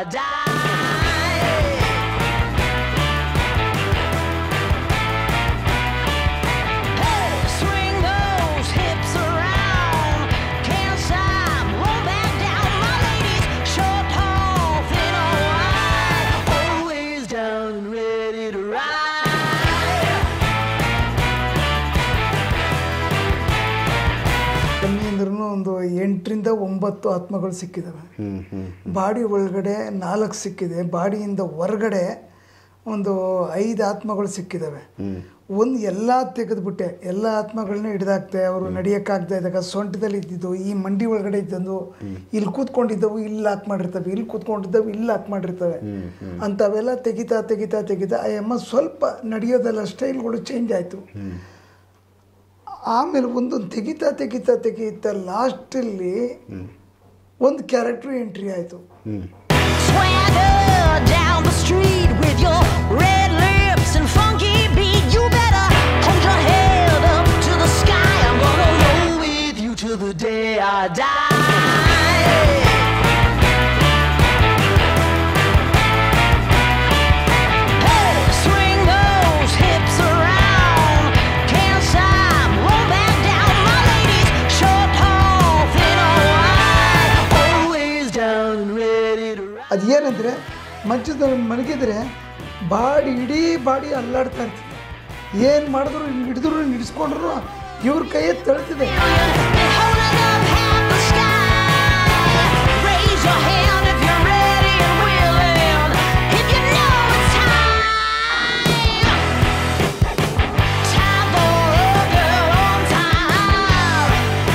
or die. Hey, swing those hips around. Can't stop, roll back down. My ladies, short, tall, thin or wide, always down and ready to ride. ಕಮ್ಮಿ ಅಂದ್ರೂ ಒಂದು ಎಂಟರಿಂದ ಒಂಬತ್ತು ಆತ್ಮಗಳು ಸಿಕ್ಕಿದ್ದಾವೆ ಹ್ಮ್ ಹ್ಮ್ body ಒಳಗಡೆ ನಾಲ್ಕು ಸಿಕ್ಕಿದೆ ಬಾಡಿಯಿಂದ ಹೊರಗಡೆ ಒಂದು ಐದು ಆತ್ಮಗಳು ಸಿಕ್ಕಿದ್ದಾವೆ ಒಂದು ಎಲ್ಲ ತೆಗೆದ್ಬಿಟ್ಟೆ ಎಲ್ಲ ಆತ್ಮಗಳನ್ನ ಹಿಡ್ದಾಕ್ತೆ ಅವರು ನಡೆಯೋಕ್ಕಾಗ್ತಾ ಇದ್ದಾಗ ಸೊಂಟದಲ್ಲಿ ಇದ್ದಿದ್ದು ಈ ಮಂಡಿ ಒಳಗಡೆ ಇದ್ದದ್ದು ಇಲ್ಲಿ ಕೂತ್ಕೊಂಡಿದ್ದವು ಇಲ್ಲಿ ಲಾಕ್ ಮಾಡಿರ್ತವೆ ಇಲ್ಲಿ ಕೂತ್ಕೊಂಡಿದ್ದವು ಇಲ್ಲಿ ಲಾಕ್ ಮಾಡಿರ್ತವೆ ಅಂಥವೆಲ್ಲ ತೆಗಿತಾ ತೆಗಿತಾ ತೆಗಿತಾ ಆ ಅಮ್ಮ ಸ್ವಲ್ಪ ನಡೆಯೋದೆಲ್ಲ ಸ್ಟೈಲ್ಗಳು ಚೇಂಜ್ ಆಯಿತು ಆಮೇಲೆ ಒಂದೊಂದು ತೆಗಿತಾ ತೆಗಿತಾ ತೆಗಿತಾ ಲಾಸ್ಟಲ್ಲಿ ಒಂದು ಕ್ಯಾರೆಕ್ಟರ್ ಎಂಟ್ರಿ ಆಯಿತು ಹ್ಮ್ Swagger down the street with your red lips and funky beat. You better hold your head up to the sky. I'm gonna roll with you till the day I die. Hey, swing those hips around. Can't stop, roll back down. My ladies, short, tall, thin or wide, always down and ready to ride. ಅದು ಏನಂದರೆ ಮಂಚದ ಮಲಗಿದ್ರೆ body ಇಡೀ body ಅಲ್ಲಾಡ್ತಾ ಇರ್ತದೆ ಏನು ಮಾಡಿದ್ರು ಹಿಂಗೆ ಹಿಡಿದ್ರು ಹಿಡಿಸ್ಕೊಂಡ್ರು ಇವ್ರ ಕೈಯೇ ತಳ್ತಿದೆ And holding up half the sky. Raise your hand if you're ready and willing. If you know it's time. Time for a girl on time.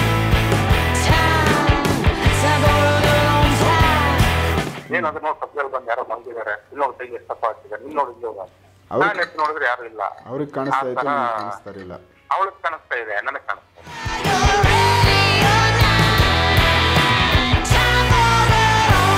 Time. Time for a girl on time. ಏನಂದ್ರೆ ನೋಡಿ subject ಬಂದು ಯಾರೋ ಮಲಗಿದ್ದಾರೆ ಇಲ್ಲಿ ನೋಡಿ ಕೈಗೆ ಎಷ್ಟಪ್ಪ ಆಗ್ತಿದ್ದಾರೆ ಇಲ್ಲಿ ನೋಡಿ ಇಲ್ಲಿ ಹೋಗ ಅವ್ರು- ನಾನು ಎದ್ದು ನೋಡಿದ್ರೆ ಯಾರು ಇಲ್ಲ ಅವ್ರಿಗೆ ಕಾಣಿಸ್ತಾ ಆ ಇತ್ತು ಥರ ನಿಮ್ಗೆ ಕಾಣಿಸ್ತಾ ಇರಲಿಲ್ಲ ಅವಳಿಗೆ ಕಾಣಿಸ್ತಾ ಇದೆ ನನಗೆ ಕಾಣಿಸ್ತಾ ಇದೆ You're ready or not. Time for a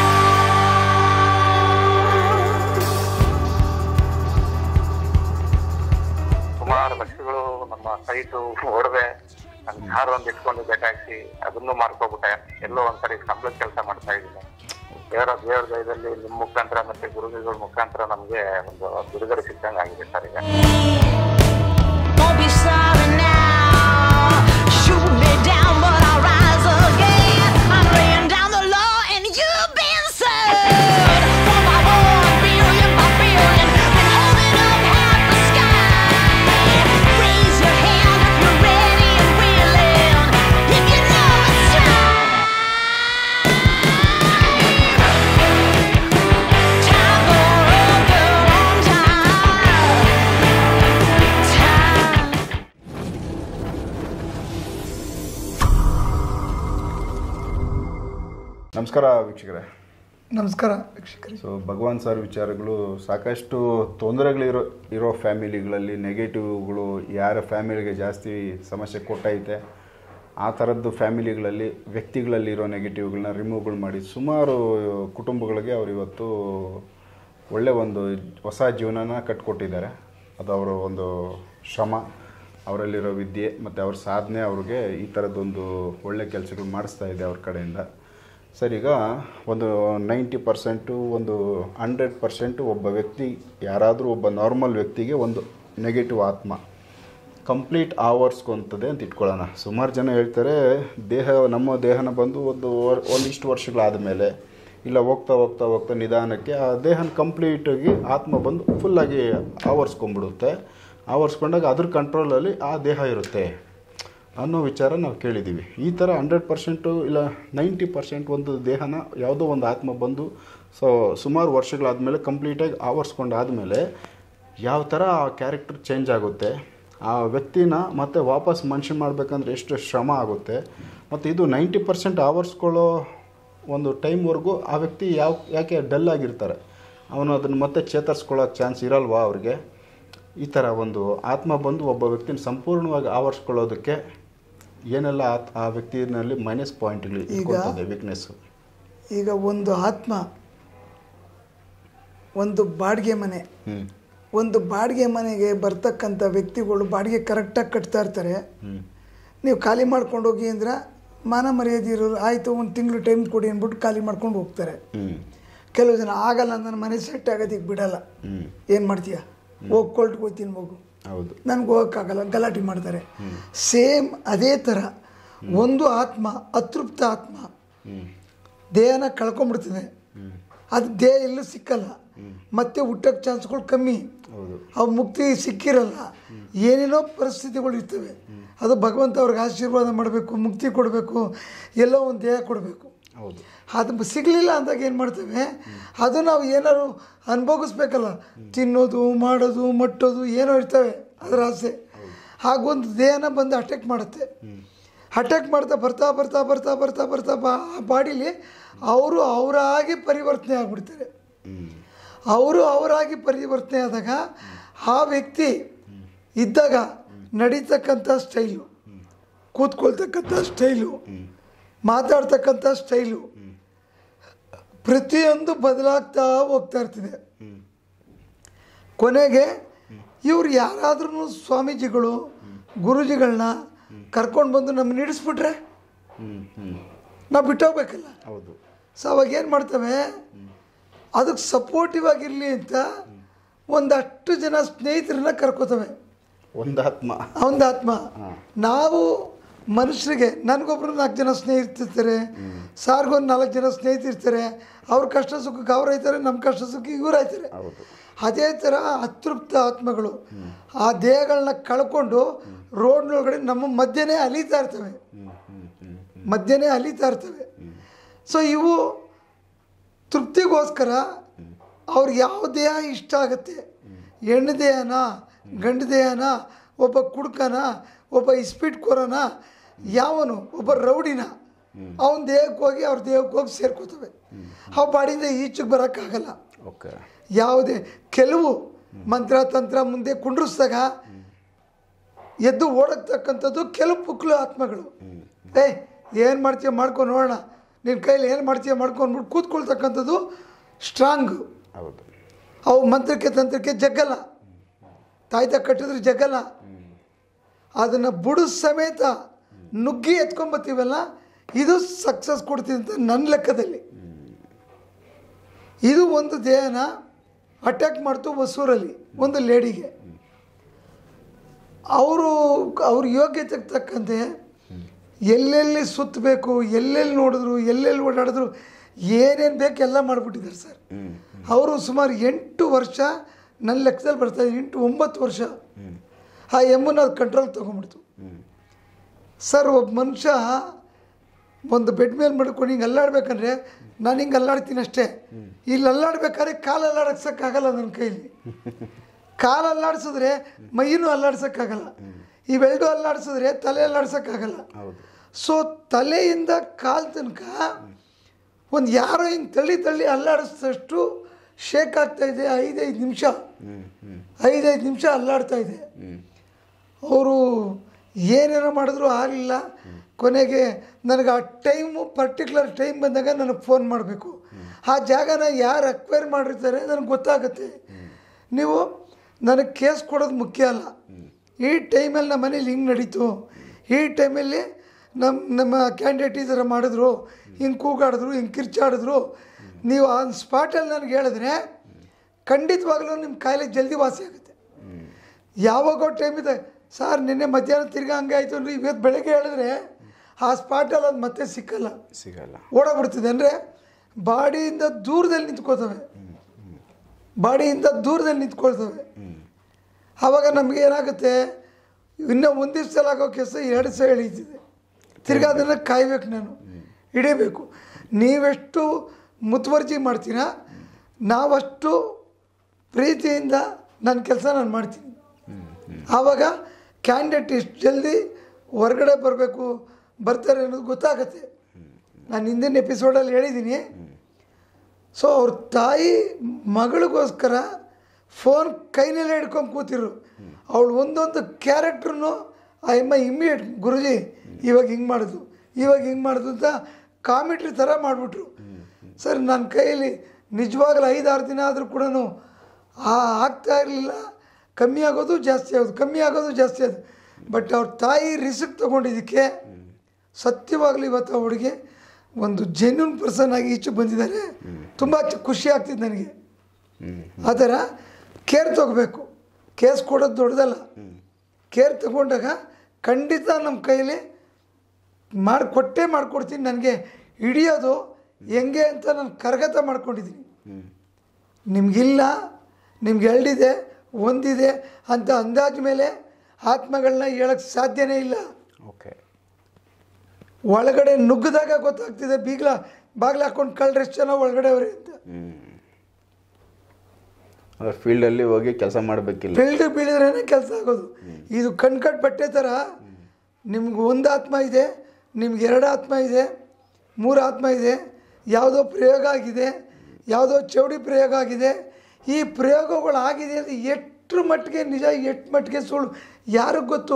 ಸುಮಾರು ಲಕ್ಷಗಳು ನಮ್ಮ ಸೈಟು ಒಡವೆ ನನ್ನ ಕಾರ್ ಒಂದು ಇಟ್ಕೊಂಡು ಬೇಕಾಗಿ ಅದನ್ನು ಮಾರ್ಕೊಬಿಟ್ಟೆ ಎಲ್ಲೋ ಒಂದ್ ಕಡೆ ಸಂಬಳದ ಕೆಲಸ ಮಾಡ್ತಾ ಇದ್ದೀನಿ ದೇವರ ದೇವರ ದಯದಲ್ಲಿ ನಿಮ್ಮ ಮುಖಾಂತರ ಮತ್ತೆ ಗುರುಗಳ ಮುಖಾಂತರ ನಮ್ಗೆ ಒಂದು ಬಿಡುಗಡೆ ಸಿಕ್ಕಂಗೆ ಆಗಿದೆ ಸರ್ ಈಗ Won't be sorry now. Shoot me down, but I'll rise again. I'm laying down the law, and you've been served. One by one, billion by billion, been holding up half the sky. Raise your hand if you're ready and willing. If you know it's time. Time for a girl on time. Time. ನಮಸ್ಕಾರ ವೀಕ್ಷಕರೇ ನಮಸ್ಕಾರ ವೀಕ್ಷಕರಿಗೆ so Bhagwan sir ವಿಚಾರಗಳು ಸಾಕಷ್ಟು ತೊಂದರೆಗಳಿರೋ ಇರೋ ಫ್ಯಾಮಿಲಿಗಳಲ್ಲಿ ನೆಗೆಟಿವ್ಗಳು ಯಾರ ಫ್ಯಾಮಿಲಿಗೆ ಜಾಸ್ತಿ ಸಮಸ್ಯೆ ಕೊಟ್ಟೈತೆ ಆ ಥರದ್ದು ಫ್ಯಾಮಿಲಿಗಳಲ್ಲಿ ವ್ಯಕ್ತಿಗಳಲ್ಲಿರೋ ನೆಗೆಟಿವ್ಗಳನ್ನ ರಿಮೂವ್ಗಳು ಮಾಡಿ ಸುಮಾರು ಕುಟುಂಬಗಳಿಗೆ ಅವರು ಇವತ್ತು ಒಳ್ಳೆ ಒಂದು ಹೊಸ ಜೀವನನ ಕಟ್ಕೊಟ್ಟಿದ್ದಾರೆ ಅದು ಅವರ ಒಂದು ಶ್ರಮ ಅವರಲ್ಲಿರೋ ವಿದ್ಯೆ ಮತ್ತು ಅವ್ರ ಸಾಧನೆ ಅವ್ರಿಗೆ ಈ ಥರದ್ದೊಂದು ಒಳ್ಳೆ ಕೆಲಸಗಳು ಮಾಡಿಸ್ತಾ ಇದೆ ಅವ್ರ ಕಡೆಯಿಂದ ಸರ್ ಈಗ ಒಂದು ನೈಂಟಿ ಪರ್ಸೆಂಟು ಒಂದು ಹಂಡ್ರೆಡ್ ಪರ್ಸೆಂಟು ಒಬ್ಬ ವ್ಯಕ್ತಿ ಯಾರಾದರೂ ಒಬ್ಬ ನಾರ್ಮಲ್ ವ್ಯಕ್ತಿಗೆ ಒಂದು ನೆಗೆಟಿವ್ ಆತ್ಮ ಕಂಪ್ಲೀಟ್ ಆವರಿಸ್ಕೊಂತದೆ ಅಂತ ಇಟ್ಕೊಳ್ಳೋಣ ಸುಮಾರು ಜನ ಹೇಳ್ತಾರೆ ದೇಹ ನಮ್ಮ ದೇಹನ ಬಂದು ಒಂದು ವರ್ ಒಂದಿಷ್ಟು ವರ್ಷಗಳಾದ ಮೇಲೆ ಇಲ್ಲ ಹೋಗ್ತಾ ಹೋಗ್ತಾ ಹೋಗ್ತಾ ನಿಧಾನಕ್ಕೆ ಆ ದೇಹನ ಕಂಪ್ಲೀಟಾಗಿ ಆತ್ಮ ಬಂದು ಫುಲ್ಲಾಗಿ ಆವರಿಸ್ಕೊಂಡ್ಬಿಡುತ್ತೆ ಆವರಿಸ್ಕೊಂಡಾಗ ಅದ್ರ ಕಂಟ್ರೋಲಲ್ಲಿ ಆ ದೇಹ ಇರುತ್ತೆ ಅನ್ನೋ ವಿಚಾರ ನಾವು ಕೇಳಿದ್ದೀವಿ ಈ ಥರ ಹಂಡ್ರೆಡ್ ಪರ್ಸೆಂಟು ಇಲ್ಲ ನೈಂಟಿ ಪರ್ಸೆಂಟ್ ಒಂದು ದೇಹನ ಯಾವುದೋ ಒಂದು ಆತ್ಮ ಬಂದು ಸೊ ಸುಮಾರು ವರ್ಷಗಳಾದಮೇಲೆ ಕಂಪ್ಲೀಟಾಗಿ ಆವರಿಸ್ಕೊಂಡಾದಮೇಲೆ ಯಾವ ಥರ ಆ ಕ್ಯಾರೆಕ್ಟರ್ ಚೇಂಜ್ ಆಗುತ್ತೆ ಆ ವ್ಯಕ್ತಿನ ಮತ್ತೆ ವಾಪಸ್ ಮನುಷ್ಯ ಮಾಡಬೇಕಂದ್ರೆ ಎಷ್ಟು ಶ್ರಮ ಆಗುತ್ತೆ ಮತ್ತು ಇದು ನೈಂಟಿ ಪರ್ಸೆಂಟ್ ಆವರಿಸ್ಕೊಳ್ಳೋ ಒಂದು ಟೈಮ್ವರೆಗೂ ಆ ವ್ಯಕ್ತಿ ಯಾವ ಯಾಕೆ ಡಲ್ ಆಗಿರ್ತಾರೆ ಅವನು ಅದನ್ನು ಮತ್ತೆ ಚೇತರಿಸ್ಕೊಳ್ಳೋಕೆ ಚಾನ್ಸ್ ಇರಲ್ವಾ ಅವ್ರಿಗೆ ಈ ಥರ ಒಂದು ಆತ್ಮ ಬಂದು ಒಬ್ಬ ವ್ಯಕ್ತಿನ ಸಂಪೂರ್ಣವಾಗಿ ಆವರಿಸ್ಕೊಳ್ಳೋದಕ್ಕೆ ಏನೆಲ್ಲ ಆ- ಆ ವ್ಯಕ್ತಿನಲ್ಲಿ ಮೈನಸ್ ಪಾಯಿಂಟ್ಗಳು ಇಟ್ಕೊಳ್ತದೆ ವೀಕ್ನೆಸ್ಸು ಈಗ ಒಂದು ಆತ್ಮ ಒಂದು ಬಾಡಿಗೆ ಮನೆ ಹ್ಞೂ ಒಂದು ಬಾಡಿಗೆ ಮನೆಗೆ ಬರ್ತಕ್ಕಂಥ ವ್ಯಕ್ತಿಗಳು ಬಾಡಿಗೆ ಕರೆಕ್ಟಾಗಿ ಕಟ್ತಾ ಇರ್ತಾರೆ ಹ್ಞೂ ನೀವು ಖಾಲಿ ಮಾಡ್ಕೊಂಡು ಹೋಗಿ ಅಂದ್ರೆ ಮಾನ ಮರ್ಯಾದೆ ಇರೋರು ಆಯಿತು ಒಂದು ತಿಂಗಳು ಟೈಮ್ ಕೊಡಿ ಅಂದ್ಬಿಟ್ಟು ಖಾಲಿ ಮಾಡ್ಕೊಂಡು ಹೋಗ್ತಾರೆ ಹ್ಞೂ ಕೆಲವು ಜನ ಆಗಲ್ಲ ನನ್ನ ಮನೆ ಸೆಟ್ ಆಗೋದಕ್ಕೆ ಬಿಡಲ್ಲ ಹ್ಮ್ ಏನು ಮಾಡ್ತೀಯ ಹೋಗಿ ಕೊಲ್ಟ್ಗೆ ಹೋಗ್ತೀನಿ ಮಗು ಹೌದು ನನಗೆ ಹೋಗೋಕ್ಕಾಗಲ್ಲ ಗಲಾಟೆ ಮಾಡ್ತಾರೆ ಸೇಮ್ ಅದೇ ಥರ ಒಂದು ಆತ್ಮ ಅತೃಪ್ತ ಆತ್ಮ ಹ್ಮ್ ದೇಹನ ಕಳ್ಕೊಂಬಿಡ್ತದೆ ಅದು ದೇಹ ಎಲ್ಲೂ ಸಿಕ್ಕಲ್ಲ ಮತ್ತೆ ಹುಟ್ಟಕ್ಕೆ ಚಾನ್ಸ್ಗಳು ಕಮ್ಮಿ ಹೌದು ಅವು ಮುಕ್ತಿ ಸಿಕ್ಕಿರಲ್ಲ ಏನೇನೋ ಪರಿಸ್ಥಿತಿಗಳು ಇರ್ತವೆ ಅದು ಭಗವಂತ ಅವ್ರಿಗೆ ಆಶೀರ್ವಾದ ಮಾಡಬೇಕು ಮುಕ್ತಿ ಕೊಡಬೇಕು ಎಲ್ಲೋ ಒಂದು ದೇಹ ಕೊಡಬೇಕು ಹೌದು ಅದು ಸಿಗಲಿಲ್ಲ ಅಂದಾಗ ಏನು ಮಾಡ್ತೇವೆ ಅದು ನಾವು ಏನಾದ್ರು ಅನುಭವಿಸ್ಬೇಕಲ್ಲ ತಿನ್ನೋದು ಮಾಡೋದು ಮಟ್ಟೋದು ಏನೋ ಇರ್ತವೆ ಅದರ ಆಸೆ ಹಾಗೊಂದು ದೇಹನ ಬಂದು ಅಟ್ಯಾಕ್ ಮಾಡುತ್ತೆ ಅಟ್ಯಾಕ್ ಮಾಡ್ತಾ ಬರ್ತಾ ಬರ್ತಾ ಬರ್ತಾ ಬರ್ತಾ ಬರ್ತಾ ಬಾ ಆ ಬಾಡಿಲಿ ಅವರು ಅವರಾಗಿ ಪರಿವರ್ತನೆ ಆಗಿಬಿಡ್ತಾರೆ ಹ್ಮ್ ಅವರು ಅವರಾಗಿ ಪರಿವರ್ತನೆ ಆದಾಗ ಆ ವ್ಯಕ್ತಿ ಇದ್ದಾಗ ನಡೀತಕ್ಕಂಥ ಸ್ಟೈಲು ಕೂತ್ಕೊಳ್ತಕ್ಕಂಥ ಸ್ಟೈಲು ಮಾತಾಡ್ತಕ್ಕಂಥ ಸ್ಟೈಲು ಪ್ರತಿಯೊಂದು ಬದಲಾಗ್ತಾ ಹೋಗ್ತಾ ಇರ್ತದೆ ಕೊನೆಗೆ ಇವ್ರು ಯಾರಾದ್ರೂ ಸ್ವಾಮೀಜಿಗಳು ಗುರೂಜಿಗಳನ್ನ ಕರ್ಕೊಂಡು ಬಂದು ನಮ್ಮನ್ನ ಹಿಡಿಸ್ಬಿಟ್ರೆ ಹ್ಮ್ ಹ್ಮ್ ನಾವು ಬಿಟ್ಟೋಗ್ಬೇಕಲ್ಲ ಹೌದು ಸೊ ಅವಾಗ ಏನು ಮಾಡ್ತವೆ ಅದಕ್ಕೆ ಸಪೋರ್ಟಿವ್ ಆಗಿರಲಿ ಅಂತ ಒಂದಷ್ಟು ಜನ ಸ್ನೇಹಿತರನ್ನ ಕರ್ಕೋತವೆ ಒಂದಾತ್ಮ ಅವನ ಆತ್ಮ ನಾವು ಮನುಷ್ಯರಿಗೆ ನನಗೊಬ್ರು ನಾಲ್ಕು ಜನ ಸ್ನೇಹಿತರಿರ್ತಾರೆ ಸಾರ್ಗೊಂದು ನಾಲ್ಕು ಜನ ಸ್ನೇಹಿತರಿರ್ತಾರೆ ಅವ್ರ ಕಷ್ಟ ಸುಖಕ್ಕೆ ಅವ್ರು ಆಯ್ತಾರೆ ನಮ್ಮ ಕಷ್ಟ ಸುಖಕ್ಕೆ ಇವ್ರು ಆಯ್ತಾರೆ ಹೌದು ಅದೇ ಥರ ಅತೃಪ್ತ ಆತ್ಮಗಳು ಆ ದೇಹಗಳನ್ನ ಕಳ್ಕೊಂಡು ರೋಡ್ನೊಳಗಡೆ ನಮ್ಮ ಮಧ್ಯೆನೇ ಅಲೀತಾ ಇರ್ತವೆ ಹ್ಮ್ ಹ್ಮ್ ಹ್ಮ್ ಮಧ್ಯೆನೇ ಅಲೀತಾ ಇರ್ತವೆ ಸೊ ಇವು ತೃಪ್ತಿಗೋಸ್ಕರ ಅವ್ರಿಗೆ ಯಾವ ದೇಹ ಇಷ್ಟ ಆಗುತ್ತೆ ಹೆಣ್ಣು ದೇಹನ ಗಂಡು ದೇಹನ ಒಬ್ಬ ಕುಡ್ಕನ ಒಬ್ಬ ಇಸ್ಪೀಟ್ ಕೊರನ ಯಾವನು ಒಬ್ಬ ರೌಡಿನ ಅವನ ದೇಹಕ್ಕೆ ಹೋಗಿ ಅವ್ರ ದೇಹಕ್ಕೆ ಹೋಗಿ ಸೇರ್ಕೋತವೆ ಅವು ಬಾಡಿಯಿಂದ ಈಚೆಗೆ ಬರೋಕ್ಕಾಗಲ್ಲ ಓಕೆ ಯಾವುದೇ ಕೆಲವು ಮಂತ್ರ ತಂತ್ರ ಮುಂದೆ ಕುಂಡ್ರಿಸ್ದಾಗ ಎದ್ದು ಓಡಕ್ತಕ್ಕಂಥದ್ದು ಕೆಲವು ಪುಕ್ಲು ಆತ್ಮಗಳು ಏ ಏನು ಮಾಡ್ತೀಯ ಮಾಡ್ಕೊಂಡು ನೋಡೋಣ ನಿನ್ನ ಕೈಲಿ ಏನು ಮಾಡ್ತೀಯ ಮಾಡ್ಕೊಂಡ್ಬಿಟ್ಟು ಕೂತ್ಕೊಳ್ತಕ್ಕಂಥದ್ದು ಸ್ಟ್ರಾಂಗು ಹೌದು ಅವು ಮಂತ್ರಕ್ಕೆ ತಂತ್ರಕ್ಕೆ ಜಗ್ಗಲ್ಲ ತಾಯ್ತ ಕಟ್ಟಿದ್ರೆ ಜಗ್ಗಲ್ಲ ಅದನ್ನು ಬುಡು ಸಮೇತ ನುಗ್ಗಿ ಎತ್ಕೊಂಬತ್ತೀವಲ್ಲ ಇದು ಸಕ್ಸಸ್ ಕೊಡ್ತೀವಿ ಅಂತ ನನ್ನ ಲೆಕ್ಕದಲ್ಲಿ ಇದು ಒಂದು ದೇಹನ ಅಟ್ಯಾಕ್ ಮಾಡ್ತು ಹೊಸೂರಲ್ಲಿ ಒಂದು ಲೇಡಿಗೆ ಅವರು ಅವ್ರ ಯೋಗ್ಯತೆಗೆ ತಕ್ಕಂತೆ ಎಲ್ಲೆಲ್ಲಿ ಸುತ್ತಬೇಕು ಎಲ್ಲೆಲ್ಲಿ ನೋಡಿದ್ರು ಎಲ್ಲೆಲ್ಲಿ ಓಡಾಡಿದ್ರು ಏನೇನು ಬೇಕು ಎಲ್ಲ ಮಾಡಿಬಿಟ್ಟಿದ್ದಾರೆ ಸರ್ ಹ್ಮ್ ಅವರು ಸುಮಾರು ಎಂಟು ವರ್ಷ ನನ್ನ ಲೆಕ್ಕದಲ್ಲಿ ಬರ್ತಾ ಇದೆ ಎಂಟು ಒಂಬತ್ತು ವರ್ಷ ಆ ಎಮ್ಮನ್ನ ಅದು ಕಂಟ್ರೋಲ್ ತೊಗೊಂಬಿಡ್ತು ಸರ್ ಒಬ್ಬ ಮನುಷ್ಯ ಒಂದು ಬೆಡ್ ಮೇಲೆ ಮಡ್ಕೊಂಡು ಹಿಂಗೆ ಅಲ್ಲಾಡ್ಬೇಕಂದ್ರೆ ನಾನು ಹಿಂಗೆ ಅಲ್ಲಾಡ್ತೀನಿ ಅಷ್ಟೇ ಇಲ್ಲಿ ಅಲ್ಲಾಡ್ಬೇಕಾದ್ರೆ ಕಾಲು ಅಲ್ಲಾಡ್ಸೋಕ್ಕಾಗಲ್ಲ ನನ್ನ ಕೈಲಿ ಕಾಲು ಅಲ್ಲಾಡ್ಸಿದ್ರೆ ಮೈನೂ ಅಲ್ಲಾಡ್ಸೋಕ್ಕಾಗಲ್ಲ ಇವೆರಡು ಅಲ್ಲಾಡ್ಸಿದ್ರೆ ತಲೆ ಅಲ್ಲಾಡ್ಸೋಕ್ಕಾಗಲ್ಲ ಹೌದು ಸೊ ತಲೆಯಿಂದ ಕಾಲು ತನಕ ಒಂದು ಯಾರೋ ಹಿಂಗೆ ತಳ್ಳಿ ತಳ್ಳಿ ಅಲ್ಲಾಡಿಸಿದಷ್ಟು ಶೇಕ್ ಆಗ್ತಾ ಇದೆ ಐದೈದು ನಿಮಿಷ ಹ್ಮ್ ಹ್ಮ್ ಐದೈದು ನಿಮಿಷ ಅಲ್ಲಾಡ್ತಾ ಇದೆ ಹ್ಮ್ ಅವರು ಏನೇನೋ ಮಾಡಿದ್ರು ಆಗಲಿಲ್ಲ ಕೊನೆಗೆ ನನಗೆ ಆ ಟೈಮು ಪರ್ಟಿಕ್ಯುಲರ್ ಟೈಮ್ ಬಂದಾಗ ನನಗೆ ಫೋನ್ ಮಾಡಬೇಕು ಆ ಜಾಗನ ಯಾರು ಅಕ್ವೈರ್ ಮಾಡಿರ್ತಾರೆ ನನಗೆ ಗೊತ್ತಾಗುತ್ತೆ ನೀವು ನನಗೆ ಕೇಸ್ ಕೊಡೋದು ಮುಖ್ಯ ಅಲ್ಲ ಈ ಟೈಮಲ್ಲಿ ನಮ್ಮ ಮನೇಲಿ ಹಿಂಗೆ ನಡೀತು ಈ ಟೈಮಲ್ಲಿ ನಮ್ಮ ನಮ್ಮ ಕ್ಯಾಂಡಿಡೇಟ್ ಈ ಥರ ಮಾಡಿದ್ರು ಹಿಂಗೆ ಕೂಗಾಡಿದ್ರು ಹಿಂಗೆ ಕಿರ್ಚಾಡಿದ್ರು ನೀವು ಆ ಸ್ಪಾಟಲ್ಲಿ ನನಗೆ ಹೇಳಿದ್ರೆ ಖಂಡಿತವಾಗ್ಲೂ ನಿಮ್ಮ ಕಾಯಿಲೆ ಜಲ್ದಿ ವಾಸಿ ಆಗುತ್ತೆ ಯಾವಾಗೋ ಟೈಮ್ ಇದೆ ಸರ್ ನಿನ್ನೆ ಮಧ್ಯಾಹ್ನ ತಿರ್ಗಾ ಹಂಗೆ ಆಯಿತು ಅಂದರೆ ಇವತ್ತು ಬೆಳಗ್ಗೆ ಹೇಳಿದ್ರೆ ಆ ಸ್ಪಾಟಲ್ಲಿ ಅದು ಮತ್ತೆ ಸಿಕ್ಕಲ್ಲ ಸಿಗಲ್ಲ ಓಡೋಗ್ಬಿಡ್ತದೆ ಅಂದರೆ ಬಾಡಿಯಿಂದ ದೂರದಲ್ಲಿ ನಿಂತ್ಕೋತವೆ ಬಾಡಿಯಿಂದ ದೂರದಲ್ಲಿ ನಿಂತ್ಕೊಳ್ತವೆ ಆವಾಗ ನಮಗೆ ಏನಾಗುತ್ತೆ ಇನ್ನೂ ಒಂದು ದಿವ್ಸದಲ್ಲಿ ಆಗೋ ಕೆಲಸ ಎರಡು ಸಹ ಎಳೀತಿದೆ ತಿರ್ಗಾ ಅದನ್ನು ಕಾಯ್ಬೇಕು ನಾನು ಹಿಡಿಬೇಕು ನೀವೆಷ್ಟು ಮುತುವರ್ಜಿ ಮಾಡ್ತೀರಾ ನಾವಷ್ಟು ಪ್ರೀತಿಯಿಂದ ನನ್ನ ಕೆಲಸ ನಾನು ಮಾಡ್ತೀನಿ ಆವಾಗ ಕ್ಯಾಂಡಿಡೇಟ್ ಇಷ್ಟು ಜಲ್ದಿ ಹೊರಗಡೆ ಬರಬೇಕು ಬರ್ತಾರೆ ಅನ್ನೋದು ಗೊತ್ತಾಗತ್ತೆ ನಾನು ಹಿಂದಿನ ಎಪಿಸೋಡಲ್ಲಿ ಹೇಳಿದ್ದೀನಿ ಸೊ ಅವ್ರ ತಾಯಿ ಮಗಳಿಗೋಸ್ಕರ ಫೋನ್ ಕೈನಲ್ಲೇ ಹಿಡ್ಕೊಂಡು ಕೂತಿರು ಅವಳು ಒಂದೊಂದು ಕ್ಯಾರೆಕ್ಟ್ರನ್ನು ಆ ಎಮ್ಮ ಇಮ್ಮಿಡಿಯೇಟ್ ಗುರುಜಿ ಇವಾಗ ಹಿಂಗೆ ಮಾಡಿದ್ರು ಇವಾಗ ಹಿಂಗೆ ಮಾಡಿದ್ರು ಅಂತ ಕಾಮಿಟ್ರಿ ಥರ ಮಾಡಿಬಿಟ್ರು ಸರ್ ನನ್ನ ಕೈಯಲ್ಲಿ ನಿಜವಾಗ್ಲೂ ಐದಾರು ದಿನ ಆದರೂ ಕೂಡ ಆ ಆಗ್ತಾ ಇರಲಿಲ್ಲ ಕಮ್ಮಿ ಆಗೋದು ಜಾಸ್ತಿ ಆಗೋದು ಕಮ್ಮಿ ಆಗೋದು ಜಾಸ್ತಿ ಆಗೋದು ಬಟ್ ಅವ್ರ ತಾಯಿ ರಿಸ್ಕ್ ತೊಗೊಂಡಿದ್ದಕ್ಕೆ ಸತ್ಯವಾಗಲಿ ಇವತ್ತು ಆ ಹುಡುಗಿ ಒಂದು ಜೆನ್ಯೂನ್ ಪರ್ಸನ್ ಆಗಿ ಈಚೆ ಬಂದಿದ್ದಾರೆ ತುಂಬ ಖುಷಿ ಆಗ್ತಿದೆ ನನಗೆ ಹ್ಮ್ ಆ ಥರ ಕೇರ್ ತಗೋಬೇಕು ಕೇಸ್ ಕೊಡೋದು ದೊಡ್ಡದಲ್ಲ ಕೇರ್ ತಗೊಂಡಾಗ ಖಂಡಿತ ನಮ್ಮ ಕೈಲಿ ಮಾಡಿಕೊಟ್ಟೇ ಮಾಡಿಕೊಡ್ತೀನಿ ನನಗೆ ಹಿಡಿಯೋದು ಹೆಂಗೆ ಅಂತ ನಾನು ಕರಗತ ಮಾಡ್ಕೊಂಡಿದ್ದೀನಿ ಹ್ಮ್ ನಿಮಗಿಲ್ಲ ನಿಮ್ಗೆ ಎರಡಿದೆ ಒಂದಿದೆ ಅಂತ ಅಂದಾಜು ಮೇಲೆ ಆತ್ಮಗಳನ್ನ ಹೇಳಕ್ಕೆ ಸಾಧ್ಯನೇ ಇಲ್ಲ ಓಕೆ ಒಳಗಡೆ ನುಗ್ಗಿದಾಗ ಗೊತ್ತಾಗ್ತಿದೆ ಬೀಗ್ಲ ಬಾಗ್ಲ ಹಾಕೊಂಡು ಕಳ್ರೆ ಎಷ್ಟು ಜನ ಒಳಗಡೆ ಅವ್ರೆ ಅಂತ ಹ್ಮ್ ಅಂದ್ರೆ ಫೀಲ್ಡಲ್ಲಿ ಹೋಗಿ ಕೆಲಸ ಮಾಡಬೇಕಿಲ್ಲ ಫೀಲ್ಡ್ ಬೀಳಿದ್ರೇ ಕೆಲಸ ಆಗೋದು ಇದು ಕಣ್ಕಟ್ ಬಟ್ಟೆ ಥರ ನಿಮ್ಗೆ ಒಂದು ಆತ್ಮ ಇದೆ ನಿಮ್ಗೆ ಎರಡು ಆತ್ಮ ಇದೆ ಮೂರು ಆತ್ಮ ಇದೆ ಯಾವುದೋ ಪ್ರಯೋಗ ಆಗಿದೆ ಯಾವುದೋ ಚೌಡಿ ಪ್ರಯೋಗ ಆಗಿದೆ ಈ ಪ್ರಯೋಗಗಳು ಆಗಿದೆ ಅಂದರೆ ಎಷ್ಟರ ಮಟ್ಟಿಗೆ ನಿಜ ಎಷ್ಟು ಮಟ್ಟಿಗೆ ಸುಳ್ಳು ಯಾರಿಗೆ ಗೊತ್ತು